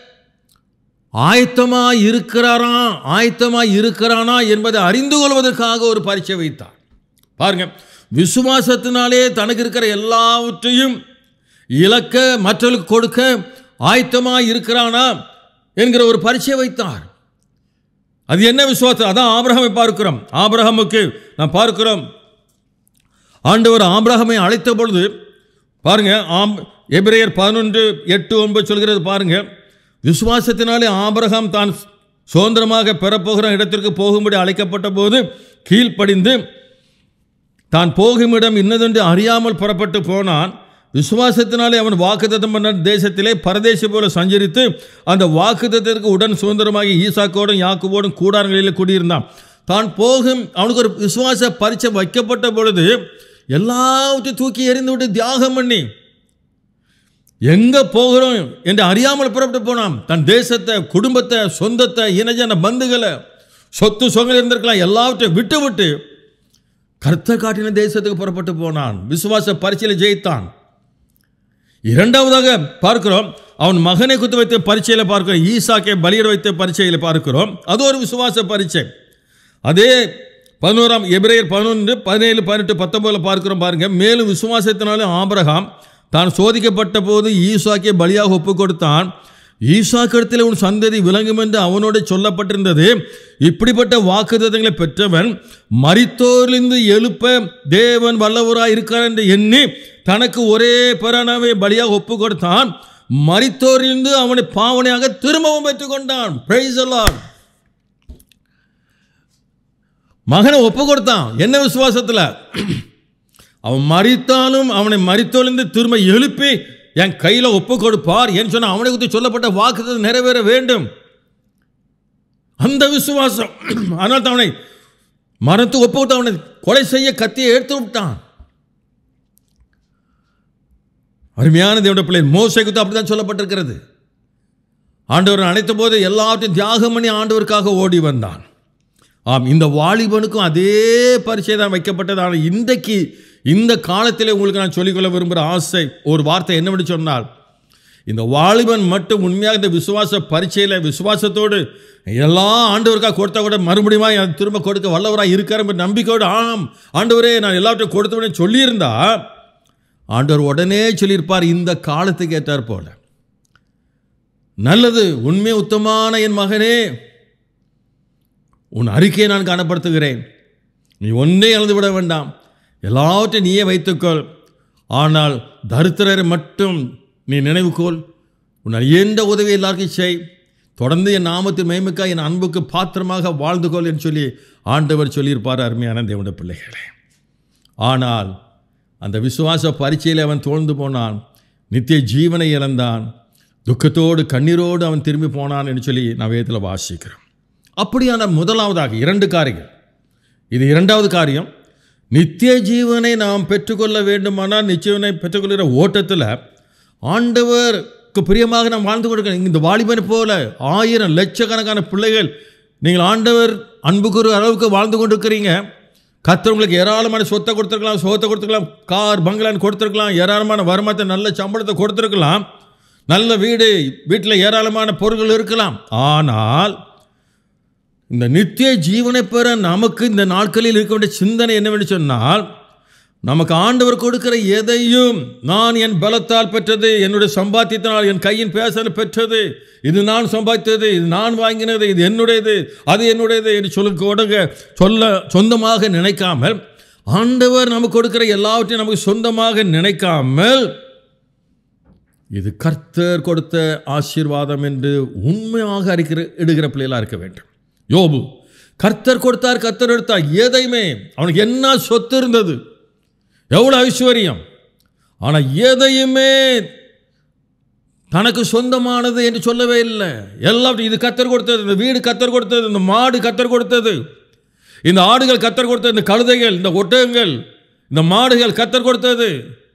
ஆயத்தமாக இருக்கிறாரா ஆயத்தமாக இருக்கிறானா என்பதை அறிந்து கொள்வதற்காக ஒரு பரீட்சை வைத்தார் பாருங்க விசுவாசத்தினாலே தனக்கு இருக்கிற எல்லாவற்றையும் இழக்க மற்றவர்களுக்கு கொடுக்க ஆயத்தமாக இருக்கிறானா என்கிற ஒரு பரீட்சை வைத்தார் அது என்ன விசுவாசம் அதான் ஆபிரகாமை பார்க்கிறோம் ஆபிரகாமுக்கு நாம் பார்க்கிறோம் ஆண்டவர் ஆபிரகாமை அழைத்த பொழுது பாருங்க ஆம் எபிரேயர் பதினொன்று எட்டு ஒன்பது சொல்கிறது பாருங்க விசுவாசத்தினாலே ஆபிரகாம் தான் சுதந்திரமாக பெறப்போகிற இடத்திற்கு போகும்படி அழைக்கப்பட்ட போது கீழ்ப்படிந்து தான் போகும் இடம் இன்னதென்று அறியாமல் புறப்பட்டு போனான் விசுவாசத்தினாலே அவன் வாக்குத்தத்தம் பண்ண தேசத்திலே பரதேசி போல சஞ்சரித்து அந்த வாக்குத்தத்திற்கு உடன் சுதந்திரமாகி ஈசாக்கோடும் யாக்குவோடும் கூடாரங்களில் குடியிருந்தான் தான் போகும் அவனுக்கு ஒரு விசுவாச பரீட்சை வைக்கப்பட்ட பொழுது எல்லாவற்றையும் தூக்கி எறிந்து விட்டு தியாகம் பண்ணி எங்க போகிறோம் என்று அறியாமல் புறப்பட்டு போனான் தன் தேசத்தை குடும்பத்தை சொந்தத்தை இனஜன பந்துகளை சொத்து சொங்கள் இருந்திருக்கலாம் எல்லாவற்றையும் விட்டு விட்டு கர்த்த காட்டின தேசத்துக்கு புறப்பட்டு போனான் விசுவாச பரீட்சையில் ஜெயித்தான் இரண்டாவதாக பார்க்கிறோம் அவன் மகனை குத்து வைத்த பரீட்சையில் பார்க்கிறோம் ஈசாக்கை பலியர் வைத்த பரீட்சையில் பார்க்கிறோம் அது ஒரு விசுவாச பரீட்சை அதே பதினோராம் எபிரேயர் பதினொன்று பதினேழு பதினெட்டு பத்தொன்பதில் பார்க்கிறோம் பாருங்க மேலும் விசுவாசத்தினாலே ஆபிரகாம் தான் சோதிக்கப்பட்ட போது ஈசாக்கை பலியாக ஒப்பு கொடுத்தான் ஈசாக்கிடத்தில் உன் சந்ததி விளங்கும் என்று அவனோடு சொல்லப்பட்டிருந்தது இப்படிப்பட்ட வாக்குத்தத்தங்களை பெற்றவன் மரித்தோரிலிருந்து எழுப்ப தேவன் வல்லவராய் இருக்கிறார் என்று எண்ணி தனக்கு ஒரே பிறனவை பலியாக ஒப்பு கொடுத்தான் மரித்தோரிலிருந்து அவனை பாவனையாக திரும்பவும் பெற்றுக்கொண்டான் Praise the Lord. மகனை ஒப்பு கொடுத்தான் என்ன விசுவாசத்தில் அவன் மறித்தாலும் அவனை மறித்தோலிருந்து திரும்ப எழுப்பி என் கையில் ஒப்பு கொடுப்பார் ஏன்னு சொன்னால் அவனை குறித்து சொல்லப்பட்ட வாக்குத்தத்தை நிறைவேற வேண்டும் அந்த விசுவாசம் அதனால் தான் அவனை மரத்து ஒப்பு விட்டு அவனை கொலை செய்ய கத்தியை எடுத்து விட்டான் அருமையான தேவனுடைய பிள்ளை மோசை குறித்து அப்படிதான் சொல்லப்பட்டிருக்கிறது ஆண்டவர் அழைத்த போது எல்லாவற்றையும் தியாகம் பண்ணி ஆண்டவருக்காக ஓடி வந்தான் ஆம் இந்த வாலிபனுக்கும் அதே பரிச்சை தான் வைக்கப்பட்டது ஆனால் இன்றைக்கு இந்த காலத்திலே உங்களுக்கு நான் சொல்லிக்கொள்ள விரும்புகிற ஆசை ஒரு வார்த்தை என்னவென்று சொன்னால் இந்த வாலிபன் மட்டும் உண்மையாக இந்த விசுவாச பரீட்சையில் விசுவாசத்தோடு எல்லா ஆண்டவருக்காக கொடுத்தா கூட மறுபடியும் எனக்கு திரும்ப கொடுக்க வல்லவராக இருக்கார் என்ற நம்பிக்கையோடு ஆம் ஆண்டவரே நான் எல்லாவற்றையும் கொடுத்து விட சொல்லியிருந்தா ஆண்டவர் உடனே சொல்லியிருப்பார் இந்த காலத்துக்கு ஏற்றார் போல நல்லது உண்மை உத்தமான என் மகனே உன் அறிக்கையை நான் காணப்படுத்துகிறேன் நீ ஒன்றே இழந்து விட வேண்டாம் எல்லாவற்றையும் நீயே வைத்துக்கொள் ஆனால் தரித்திரரை மட்டும் நீ நினைவுகோல் உன்னால் எந்த உதவி எல்லாருக்கும் செய் தொடர்ந்து என் நாமத்தை மேய்முக்கா என் அன்புக்கு பாத்திரமாக வாழ்ந்து கொள் என்று சொல்லி ஆண்டவர் சொல்லியிருப்பார் அருமையான தேவனுடைய பிள்ளைகளே ஆனால் அந்த விசுவாச பரீட்சையில் அவன் தோழ்ந்து போனான் நித்திய ஜீவனை இழந்தான் துக்கத்தோடு கண்ணீரோடு அவன் திரும்பி போனான் என்று சொல்லி நான் வேதத்தில் வாசிக்கிறோம் அப்படியான முதலாவதாக இரண்டு காரியங்கள் இது இரண்டாவது காரியம் நித்திய ஜீவனை நாம் பெற்றுக்கொள்ள வேண்டுமானால் நிச்சயனை பெற்றுக்கொள்கிற ஓட்டத்தில் ஆண்டவருக்கு பிரியமாக நாம் வாழ்ந்து கொடுக்கணும் இந்த வாலிபனை போல ஆயிரம் லட்சக்கணக்கான பிள்ளைகள் நீங்கள் ஆண்டவர் அன்புக்குற அளவுக்கு வாழ்ந்து கொண்டிருக்கிறீங்க கர்த்தர் உங்களுக்கு ஏராளமான சொத்தை கொடுத்துருக்கலாம் சோத்தை கொடுத்துருக்கலாம் கார் பங்களான்னு கொடுத்துருக்கலாம் ஏராளமான வருமானத்தை நல்ல சம்பளத்தை கொடுத்துருக்கலாம் நல்ல வீடு வீட்டில் ஏராளமான பொருட்கள் இருக்கலாம் ஆனால் இந்த நித்திய ஜீவனை பெற நமக்கு இந்த நாட்களில் இருக்க வேண்டிய சிந்தனை என்னவென்று சொன்னால் நமக்கு ஆண்டவர் கொடுக்கிற எதையும் நான் என் பலத்தால் பெற்றது என்னுடைய சம்பாத்தியத்தினால் என் கையின் பேசல் பெற்றது இது நான் சம்பாதித்தது இது நான் வாங்கினது இது என்னுடையது அது என்னுடையது என்று சொல்ல கொடுங்க சொல்ல சொந்தமாக நினைக்காமல் ஆண்டவர் நமக்கு கொடுக்கிற எல்லாவற்றையும் நமக்கு சொந்தமாக நினைக்காமல் இது கர்த்தர் கொடுத்த ஆசீர்வாதம் என்று உண்மையாக அறிக்கிற இடுகிற பிள்ளைகளாக இருக்க வேண்டும் யோபு கர்த்தர் கொடுத்தார் கர்த்தர் எடுத்தார் எதையுமே அவனுக்கு என்ன சொத்து இருந்தது எவ்வளோ ஐஸ்வர்யம் ஆனால் எதையுமே தனக்கு சொந்தமானது என்று சொல்லவே இல்லை எல்லாம் இது கத்தர் கொடுத்தது இந்த வீடு கத்தர் கொடுத்தது இந்த மாடு கத்தர் கொடுத்தது இந்த ஆடுகள் கத்தர் கொடுத்தது இந்த கழுதைகள் இந்த ஒட்டகங்கள் இந்த மாடுகள் கத்தர் கொடுத்தது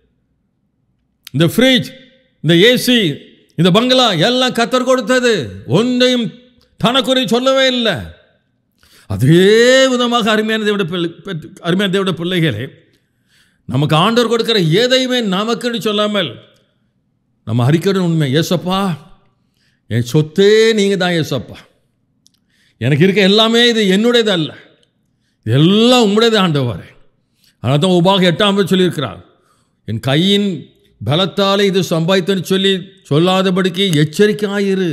இந்த ஃப்ரிட்ஜ் இந்த ஏசி இந்த பங்களா எல்லாம் கத்தர் கொடுத்தது ஒன்றையும் தனக்குறை சொல்லவே இல்லை அதே விதமாக அருமையான தேவட பிள்ளை பெற்று- அருமையான தேவட பிள்ளைகளே நமக்கு ஆண்டவர் கொடுக்கிற எதையுமே நமக்குன்னு சொல்லாமல் நம்ம அறிக்கையிட உண்மை ஏசப்பா என் சொத்தே நீங்கள் தான் ஏசப்பா எனக்கு இருக்க எல்லாமே இது என்னுடையது அல்ல இது எல்லாம் உங்களுடையது ஆண்டவர் அதனால தான் உபாக எட்டாம் வரை சொல்லியிருக்கிறார் என் கையின் பலத்தாலே இது சம்பாதித்தேன்னு சொல்லி சொல்லாதபடிக்கு எச்சரிக்கையாயிரு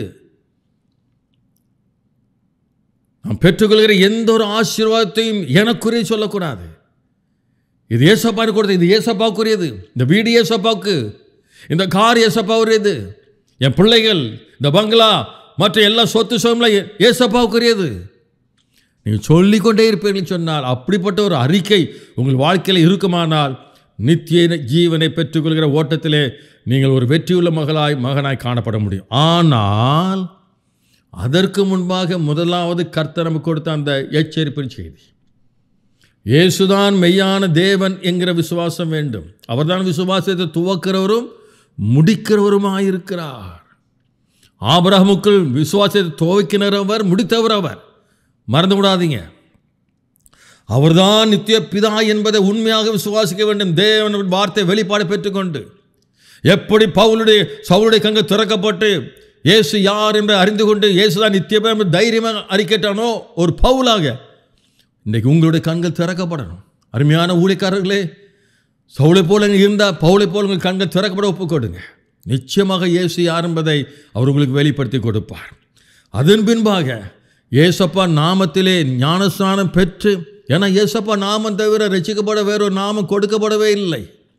நாம் பெற்றுக்கொள்கிற எந்த ஒரு ஆசீர்வாதத்தையும் எனக்குரிய சொல்லக்கூடாது இது ஏசப்பான்னு கொடுத்தது இது ஏசப்பாவுக்குரியது இந்த வீடு ஏசப்பாவுக்கு இந்த கார் ஏசப்பாவுரியது என் பிள்ளைகள் இந்த பங்களா மற்ற எல்லா சொத்து சுகம்லாம் ஏ- ஏசப்பாவுக்குரியது நீங்கள் சொல்லிக்கொண்டே இருப்பீர்கள் சொன்னால் அப்படிப்பட்ட ஒரு அறிக்கை உங்கள் வாழ்க்கையில் இருக்குமானால் நித்திய ஜீவனை பெற்றுக்கொள்கிற ஓட்டத்திலே நீங்கள் ஒரு வெற்றியுள்ள மகளாய் மகனாய் காணப்பட முடியும் ஆனால் அதற்கு முன்பாக முதலாவது கர்த்தர் நமக்கு கொடுத்த அந்த எச்சரிப்பின் செய்தி இயேசுதான் மெய்யான தேவன் என்கிற விசுவாசம் வேண்டும் அவர்தான் விசுவாசத்தை துவக்கிறவரும் முடிக்கிறவருமாயிருக்கிறார் ஆபிரகமுக்குள் விசுவாசத்தை துவக்கினவர் முடித்தவர் அவர் மறந்து விடாதீங்க அவர்தான் நித்திய பிதா என்பதை உண்மையாக விசுவாசிக்க வேண்டும் தேவன் வார்த்தை வெளிப்பாடு பெற்றுக்கொண்டு எப்படி பவுலுடைய சவுளுடைய கங்கு திறக்கப்பட்டு இயேசு யார் என்று அறிந்து கொண்டு இயேசுதான் நித்தியமே என்று தைரியமாக அறிக்கட்டானோ ஒரு பவுலாக இன்றைக்கு உங்களுடைய கண்கள் திறக்கப்படணும் அருமையான ஊழியக்காரர்களே சவுளை போல இருந்தால் பவுளை போல உங்கள் கண்கள் திறக்கப்பட ஒப்புக் கொடுங்க நிச்சயமாக இயேசு யார் என்பதை அவர் உங்களுக்கு வெளிப்படுத்தி கொடுப்பார் அதன் பின்பாக ஏசப்பா நாமத்திலே ஞானஸ்நானம் பெற்று ஏன்னா ஏசப்பா நாமம் தவிர ரசிக்கப்பட வேறொரு நாமம் கொடுக்கப்படவே இல்லை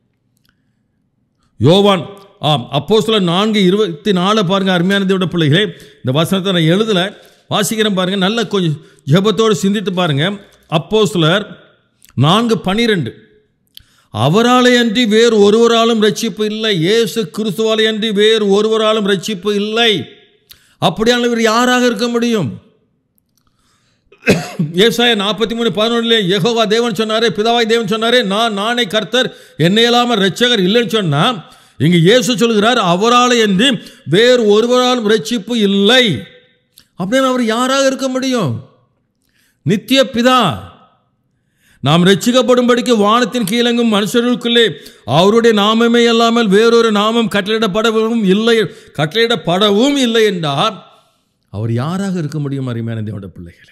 யோவான் ஆம் அப்போ சில நான்கு இருபத்தி நாலு பாருங்க அருமையான தேவட பிள்ளைகளே இந்த வசனத்தை நான் எழுதலை வாசிக்கிறேன் பாருங்க நல்ல கொஞ்சம் ஜெபத்தோடு சிந்தித்து பாருங்க அப்போ சிலர் நான்கு பனிரெண்டு அவராலே அன்றி வேறு ஒருவராலும் ரட்சிப்பு இல்லை இயேசு கிறிஸ்துவாலே அன்றி வேறு ஒருவராலும் ரட்சிப்பு இல்லை அப்படியானவர் யாராக இருக்க முடியும் ஏசாய நாற்பத்தி மூணு பதினொன்றுல யெகோவா தேவன் சொன்னாரே பிதாவாய் தேவன் சொன்னாரே நான் நானே கர்த்தர் என்னை இல்லாமல் ரட்சகர் இல்லைன்னு சொன்னா இங்கு இயேசு சொல்கிறார் அவரால் என்று வேறு ஒருவராலும் ரட்சிப்பு இல்லை அப்படின்னு அவர் யாராக இருக்க முடியும் நித்திய பிதா நாம் ரட்சிக்கப்படும்படிக்கு வானத்தின் கீழங்கும் மனுஷர்களுக்குள்ளே அவருடைய நாமமே அல்லாமல் வேறொரு நாமம் கட்டளையிடப்படவும் இல்லை கட்டளையிடப்படவும் இல்லை என்றால் அவர் யாராக இருக்க முடியும் அருமையான தேவனுடைய பிள்ளைகளே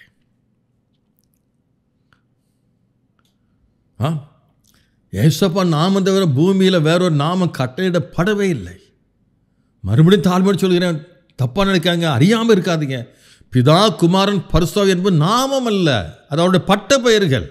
ஆ ஏசப்பா நாமம் தவிர பூமியில் வேறொரு நாமம் கட்டளையிடப்படவே இல்லை மறுபடியும் தாழ்மையோடு சொல்கிறேன் தப்பாக நினைக்காங்க அறியாமல் இருக்காதீங்க பிதா குமாரன் பரிசுத்தாவி என்பது நாமம் அல்ல அது அவருடைய பட்ட பெயர்கள்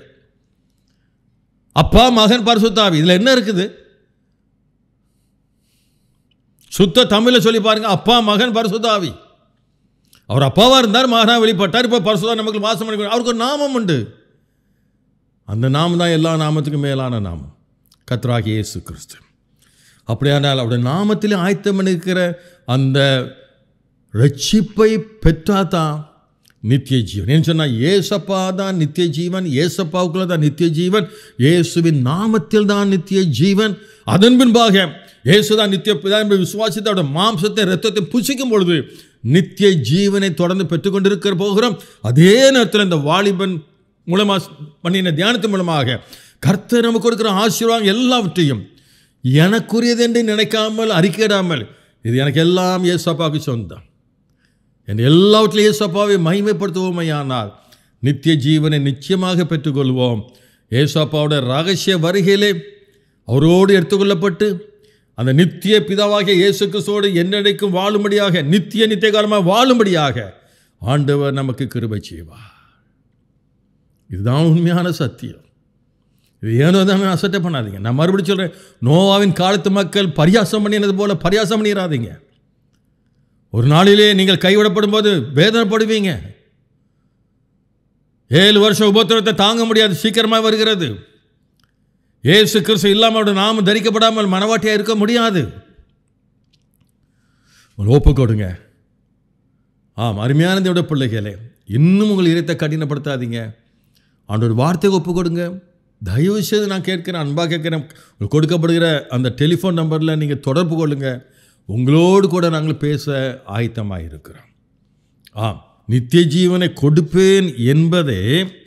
அப்பா மகன் பரிசுத்தாவி இதில் என்ன இருக்குது சுத்த தமிழில் சொல்லி பாருங்க அப்பா மகன் பரிசுத்தாவி அவர் அப்பாவாக இருந்தார் மகனாக வெளிப்பட்டார் இப்போ பரிசுதா நமக்கு வாசம் பண்ணி அவருக்கு ஒரு நாமம் உண்டு அந்த நாமம் தான் எல்லா நாமத்துக்கும் மேலான நாமம் கத்ராகி இயேசு கிறிஸ்து அப்படியானால் அவருடைய நாமத்திலே ஆயத்தம் இருக்கிற அந்த ரட்சிப்பை பெற்றாதான் நித்திய ஜீவன் ஏன்னு சொன்னால் ஏசப்பா தான் நித்திய ஜீவன் ஏசப்பாவுக்குள்ள தான் நித்திய ஜீவன் இயேசுவின் நாமத்தில் தான் நித்திய ஜீவன் அதன் பின்பாக இயேசு தான் நித்திய பிதா என்பதை விசுவாசித்து அவருடைய மாம்சத்தை ரத்தத்தை புசிக்கும் பொழுது நித்திய ஜீவனை தொடர்ந்து பெற்றுக்கொண்டிருக்கிற போகிறோம் அதே நேரத்தில் இந்த வாலிபன் மூலமாக பண்ணின தியானத்தின் மூலமாக கர்த்தர் நமக்கு கொடுக்கிற ஆசீர்வாதம் எல்லாவற்றையும் எனக்குரியது என்று நினைக்காமல் அறிக்கையிடாமல் இது எனக்கு எல்லாம் ஏசப்பாவுக்கு சொந்தம் என் எல்லாவற்றிலும் ஏசப்பாவை மகிமைப்படுத்துவோமையானால் நித்திய ஜீவனை நிச்சயமாக பெற்றுக்கொள்வோம் ஏசப்பாவோட ரகசிய வருகையிலே அவரோடு எடுத்துக்கொள்ளப்பட்டு அந்த நித்திய பிதாவாகிய இயேசு கிறிஸ்துவோடு என்னடைக்கும் வாழும்படியாக நித்திய நித்திய காலமாக வாழும்படியாக ஆண்டவர் நமக்கு கிருபை செய்வார் இதுதான் உண்மையான சத்தியம் இது ஏனோ தான் அசட்டை பண்ணாதீங்க நான் மறுபடியும் சொல்கிறேன் நோவாவின் காலத்து மக்கள் பரியாசம் பண்ணினது போல பரியாசம் பண்ணிடாதீங்க ஒரு நாளிலே நீங்கள் கைவிடப்படும் போது வேதனைப்படுவீங்க ஏழு வருஷம் உபத்திரத்தை தாங்க முடியாது சீக்கிரமாக வருகிறது ஏசு கிறிஸ்து இல்லாமல் அவருடைய நாமம் தரிக்கப்படாமல் மனவாட்டியாக இருக்க முடியாது ஒப்பு கொடுங்க ஆம் அருமையான தேவட பிள்ளைகளே இன்னும் உங்கள் இதயத்தை கடினப்படுத்தாதீங்க ஆண்டோட வார்த்தைக்கு ஒப்பு கொடுங்க தயவு செய்து நான் கேட்கிறேன் அன்பாக கேட்குறேன் உங்களுக்கு கொடுக்கப்படுகிற அந்த டெலிஃபோன் நம்பரில் நீங்கள் தொடர்பு கொள்ளுங்க உங்களோடு கூட நாங்கள் பேச ஆயத்தமாக இருக்கிறோம் ஆம் நித்திய ஜீவனை கொடுப்பேன் என்பதே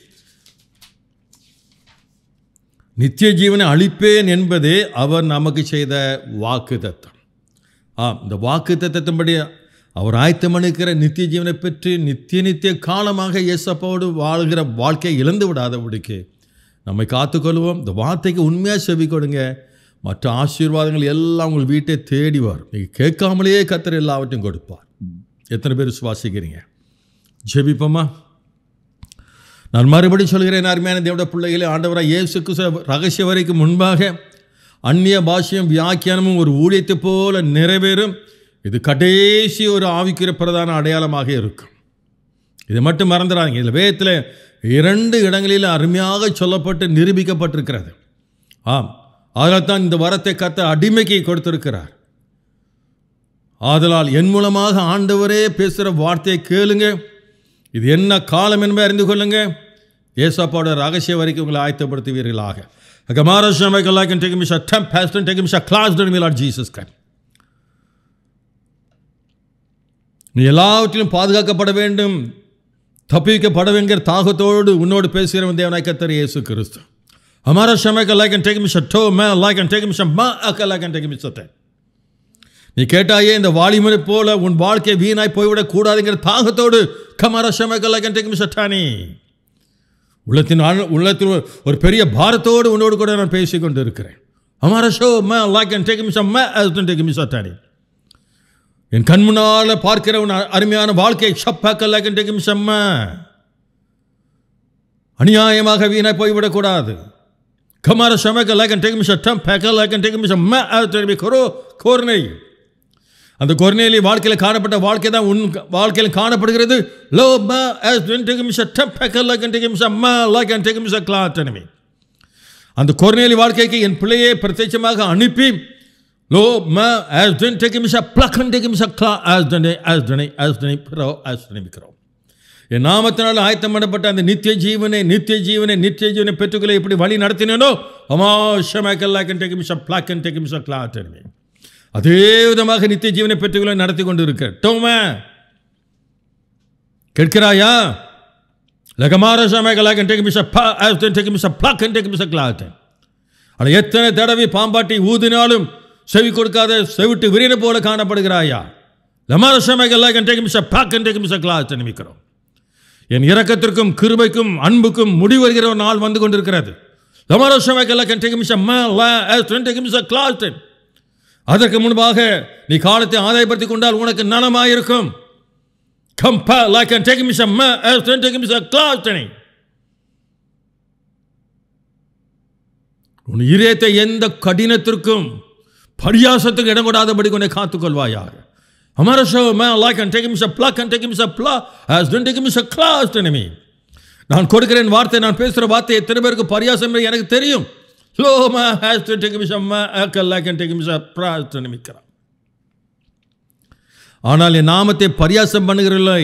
நித்திய ஜீவனை அளிப்பேன் என்பதே அவர் நமக்கு செய்த வாக்கு தத்தம் ஆம் இந்த வாக்கு தத்தத்தின்படி அவர் ஆயத்தமணிக்கிற நித்திய ஜீவனை பெற்று நித்திய நித்திய காலமாக இயேசப்பாவோடு வாழ்கிற வாழ்க்கையை இழந்து விடாதபடிக்கு நம்மை காத்துக்கொள்வோம் இந்த வார்த்தைக்கு உண்மையாக செவி கொடுங்க மற்ற ஆசீர்வாதங்கள் எல்லாம் உங்கள் வீட்டை தேடி வரும் நீங்கள் கேட்காமலேயே கத்தர் எல்லாவற்றையும் கொடுப்பார் எத்தனை பேர் சுவாசிக்கிறீங்க ஜெபிப்போமா நான் மறுபடியும் சொல்கிறேன் அருமையான தேவட பிள்ளைகளே ஆண்டவராக இயேசு கிறிஸ்து ரகசிய வரைக்கும் முன்பாக அந்நிய பாஷையும் வியாக்கியானமும் ஒரு ஊழியத்தை போல நிறைவேறும் இது கடைசி ஒரு ஆவிக்குரிய பிரதான அடையாளமாக இருக்கும் இதை மட்டும் மறந்துடாதீங்க இதில் வேதத்தில் இரண்டு இடங்களில் அருமையாக சொல்லப்பட்டு நிரூபிக்கப்பட்டிருக்கிறது ஆம் அதனால் தான் இந்த வரத்தை கத்த அடிமைக்கு கொடுத்திருக்கிறார் ஆதலால் என் மூலமாக ஆண்டவரே பேசுகிற வார்த்தையை கேளுங்க இது என்ன காலம் என்பதை அறிந்து கொள்ளுங்க ஏசாப்பாவோட ரகசிய வரைக்கும் உங்களை ஆயத்தப்படுத்துவீர்களாக Gemara Shema like and take him a temp pastor and take him a class during the Lord Jesus Christ. நீ எல்லாவற்றிலும் பாதுகாக்கப்பட வேண்டும் தப்பிக்கப்பட வேண்டிய தாகத்தோடு உன்னோடு பேசுகிறவன் தேவனாய் கத்தர் இயேசு கிறிஸ்து हमारा समय का लाइक एंड टेक मिशन ठो मैं लाइक एंड टेक मिशन मा अका लाइक एंड टेक मिशन நீ கேட்டாயே இந்த வாலிமனை போல உன் வாழ்க்கை வீணாய் போய்விடக் கூடாதுங்கிற தாகத்தோடு கமாரா ஷமக்கல்லா கண்டேக்கும் சட்டானி உள்ளத்தின் ஆழ- உள்ளத்தில் ஒரு- ஒரு பெரிய பாரத்தோடு உன்னோடு கூட நான் பேசிக் கொண்டு இருக்கிறேன் அமாரா ஷோ மே லைக் அண்ட் டேக் மிஷம் மே டேக் மிஷ் சட்டானி என் கண் முன்னால் பார்க்கிற உன் அ- அருமையான வாழ்க்கை ஷப்பாக்கல்லா கண்டே மிஷம்ம அநியாயமாக வீணாய் போய்விடக்கூடாது கமார ஷமக்க லைக் அண்ட் டேக் மிஷம் டம் பேக்கல் லைக் அண்ட் டேக் மிஷம் மே திரும்பி கொரோ கோர்னை அந்த கொர்நேலி வாழ்க்கையில் காணப்பட்ட வாழ்க்கை தான் உன் வாழ்க்கையில் காணப்படுகிறது லோ ம as when take him a temp packer like and take him some ma like and take him a cloth enemy அந்த கொர்நேலி வாழ்க்கைக்கு என் பிள்ளையை பிரத்யட்சமாக அனுப்பி லோ ம as when take him a pluck and take him a cloth as done as done as done pro as done இருக்கிறோம் என் நாமத்தினால் ஆயத்தம் பண்ணப்பட்ட அந்த நித்திய ஜீவனை நித்திய ஜீவனை நித்திய ஜீவனை பெற்றுக்கொள்ள எப்படி வழி நடத்தினேனோ அமாஷமேக்கல் லைக் அண்ட் டேக் மிஷ பிளாக் அண்ட் டேக் மிஷ கிளாத் enemy அதே விதமாக நித்திய ஜீவனை பெற்றுக்கொள்ள நடத்தி கொண்டு இருக்க டோம கேட்கிறாயா லகமார சமயகலாக டேக் மிஷ பா ஆஸ்டன் டேக் மிஷ பிளாக் அண்ட் டேக் மிஷ கிளாத் ஆனால் எத்தனை தடவை பாம்பாட்டி ஊதினாலும் செவி கொடுக்காத செவிட்டு விரின போல காணப்படுகிறாயா லமார சமயகலாக டேக் மிஷ பிளாக் அண்ட் டேக் மிஷ கிளாத் நிமிக்கிறோம் என் இரக்கத்திற்கும் கிருபைக்கும் அன்புக்கும் முடிவு வருகிற ஒரு நாள் வந்து கொண்டிருக்கிறது லமார சமயகலாக டேக் மிஷ மா லா ஆஸ்டன் டேக் மிஷ கிளாத் அதற்கு முன்பாக நீ காலத்தை ஆதாயப்படுத்திக் கொண்டால் உனக்கு நலமாயிருக்கும் கம்பா லைக் அண்ட் டேக் மிஸ் அம்மா டேக் மிஸ் கிளாஸ் தனி உன் இதயத்தை எந்த கடினத்திற்கும் பரியாசத்துக்கு இடம் கொடாதபடி கொண்டே காத்துக்கொள்வாயாக हमारा शो मैं Allah can take him as a pluck and take him as a pluck as don't take him as a class enemy நான் கொடுக்கிறேன் வார்த்தை நான் பேசுகிற வார்த்தை எத்தனை பேருக்கு பரியாசம் என்று எனக்கு தெரியும் லோ மா ஹேஸ் டு டேக் மிஸ் அம்மா அக்கல்லா கேன் டேக் மிஸ் அப்ராஸ் நிமிக்கிறான் ஆனால் என் நாமத்தை பரியாசம் பண்ணுகிறீர்களே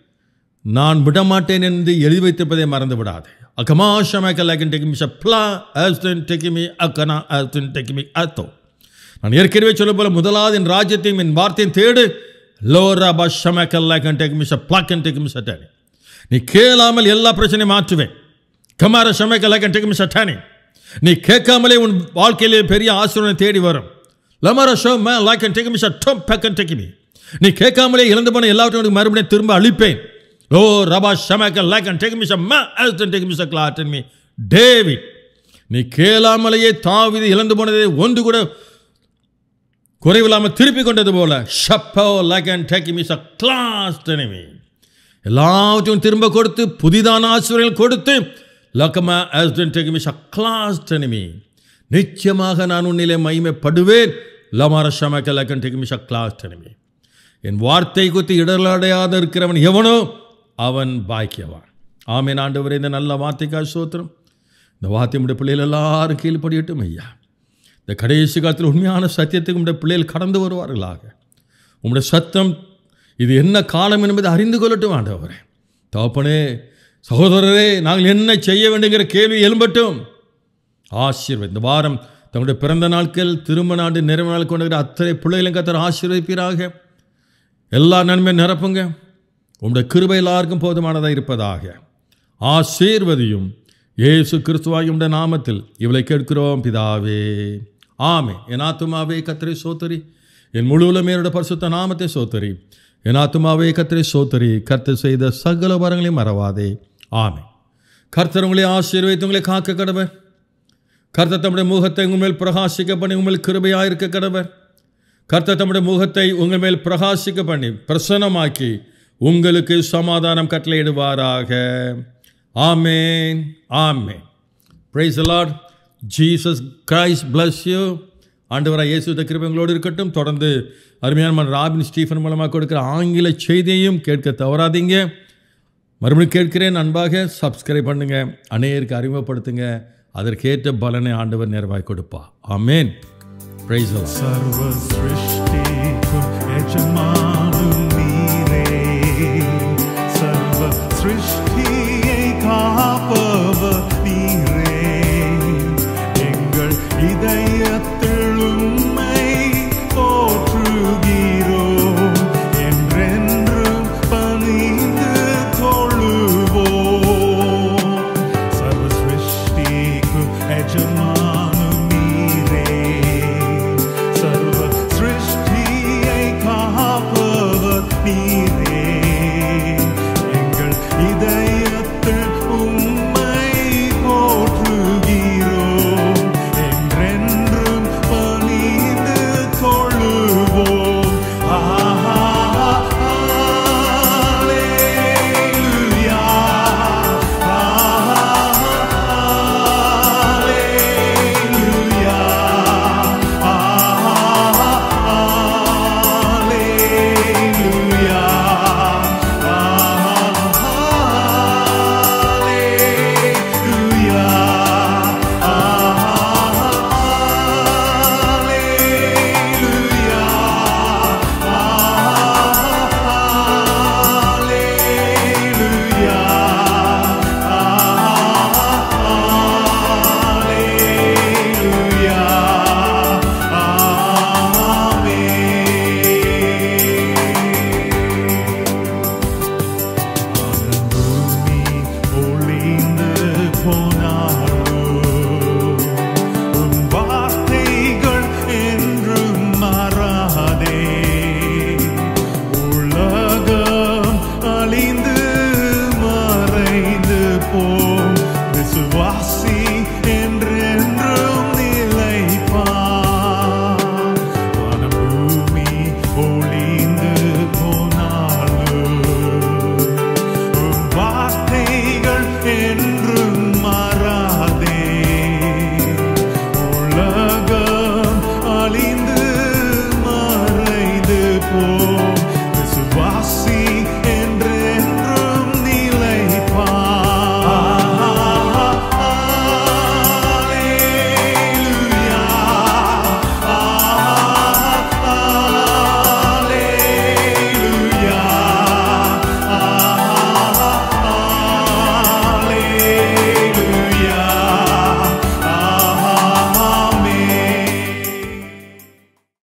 நான் விடமாட்டேன் என்று எழுதி வைத்திருப்பதை மறந்து விடாதே அக்கமா ஷமக்கல்லா கேன் டேக் மிஸ் அப்ளா ஹேஸ் டு டேக் மீ அக்கனா ஹேஸ் டு டேக் மீ அத்தோ நான் ஏற்கனவே சொல்ல போல முதலாவது என் ராஜ்யத்தையும் என் வார்த்தையும் தேடு லோரா பஷமக்கல்லா கேன் டேக் மிஸ் பிளாக் கேன் டேக் மிஸ் அட்டானி நீ கேளாமல் எல்லா பிரச்சனையும் மாற்றுவேன் கமார ஷமக்கல்லா கேன் டேக் மிஸ் அட்டானி நீ கேட்காமலே உன் வாழ்க்கையிலே பெரிய ஆசிரியனை தேடி வரும் லமர ஷோ மே லைக் அண்ட் டேக் மிஸ் டம் பேக் அண்ட் டேக் மீ நீ கேட்காமலே இழந்து போன எல்லாவற்றையும் மறுபடியும் திரும்ப அழிப்பேன் ஓ ரபா ஷமக்கல் லைக் அண்ட் டேக் மிஸ் மா அஸ் டேக் மிஸ் கிளாட் மீ டேவிட் நீ கேளாமலேயே தாவிது இழந்து போனதை ஒன்று கூட குறைவில்லாமல் திருப்பி கொண்டது போல ஷப்போ லைக் அண்ட் டேக் மிஸ் அ கிளாஸ் enemy எல்லாவற்றையும் திரும்ப கொடுத்து புதிதான ஆசிரியர்கள் கொடுத்து லக்கமா as then take me a class enemy நிச்சயமாக நான் உன்னிலே மகிமைப்படுவேன் லமார ஷமக்க லக்கன் டேக் மிஸ் அ கிளாஸ் enemy என் வார்த்தை குத்தி இடரடையாத இருக்கிறவன் எவனோ அவன் பாக்கியவான் ஆமேன் ஆண்டவரே இந்த நல்ல வார்த்தைக்காக சோத்திரம் இந்த வார்த்தை உடைய பிள்ளைகள் எல்லாரும் கீழ்ப்படியட்டும் ஐயா இந்த கடைசி காலத்தில் உண்மையான சத்தியத்துக்கு உடைய பிள்ளைகள் கடந்து வருவார்களாக உம்முடைய சத்தம் இது என்ன காலம் என்பதை அறிந்து கொள்ளட்டும் ஆண்டவரே தகப்பனே சகோதரரே நாங்கள் என்ன செய்ய வேண்டுங்கிற கேள்வி எழும்பட்டும் ஆசீர்வதி இந்த வாரம் தங்களுடைய பிறந்த நாட்கள் திரும்ப நாடு நிறைவு நாள் கொண்டிருக்கிற அத்தனை பிள்ளைகளும் கத்தர் ஆசீர்வதிப்பீராக எல்லா நன்மையும் நிரப்புங்க உங்களுடைய கிருபை எல்லாருக்கும் போதுமானதாக இருப்பதாக ஆசீர்வதியும் இயேசு கிறிஸ்துவாகி உடைய நாமத்தில் இவளை கேட்கிறோம் பிதாவே ஆமே என் ஆத்துமாவே கத்திரை சோத்தரி என் முழுவதும் என்னோட பரிசுத்த நாமத்தை சோத்தரி என் ஆத்துமாவே கத்திரை சோத்தரி கர்த்தர் செய்த சகல வரங்களையும் மறவாதே ஆமே கர்த்தர் உங்களை ஆசீர்வதித்து உங்களை காக்க கடவர் கர்த்தர் தம்முடைய முகத்தை உங்கள் மேல் பிரகாசிக்க பண்ணி உங்கள் மேல் கிருபையாக இருக்க கடவர் கர்த்தர் தம்முடைய முகத்தை உங்கள் மேல் பிரகாசிக்க பண்ணி பிரசன்னமாக்கி உங்களுக்கு சமாதானம் கட்டளையிடுவாராக ஆமேன் ஆமேன் praise Lord Jesus Christ bless you ஆண்டவராக இயேசு கிருபை உங்களோடு இருக்கட்டும் தொடர்ந்து அருமையான மன் ராபின் ஸ்டீஃபன் மூலமாக கொடுக்குற ஆங்கில செய்தியையும் கேட்க தவறாதீங்க மறுபடியும் கேட்கிறேன் அன்பாக சப்ஸ்கிரைப் பண்ணுங்க அநேகருக்கு அறிமுகப்படுத்துங்க அதற்கேற்ற பலனை ஆண்டவர் நேர்வாய் கொடுப்பா ஆமேன் பிரைஸ் सर्व सृष्टि को यजमान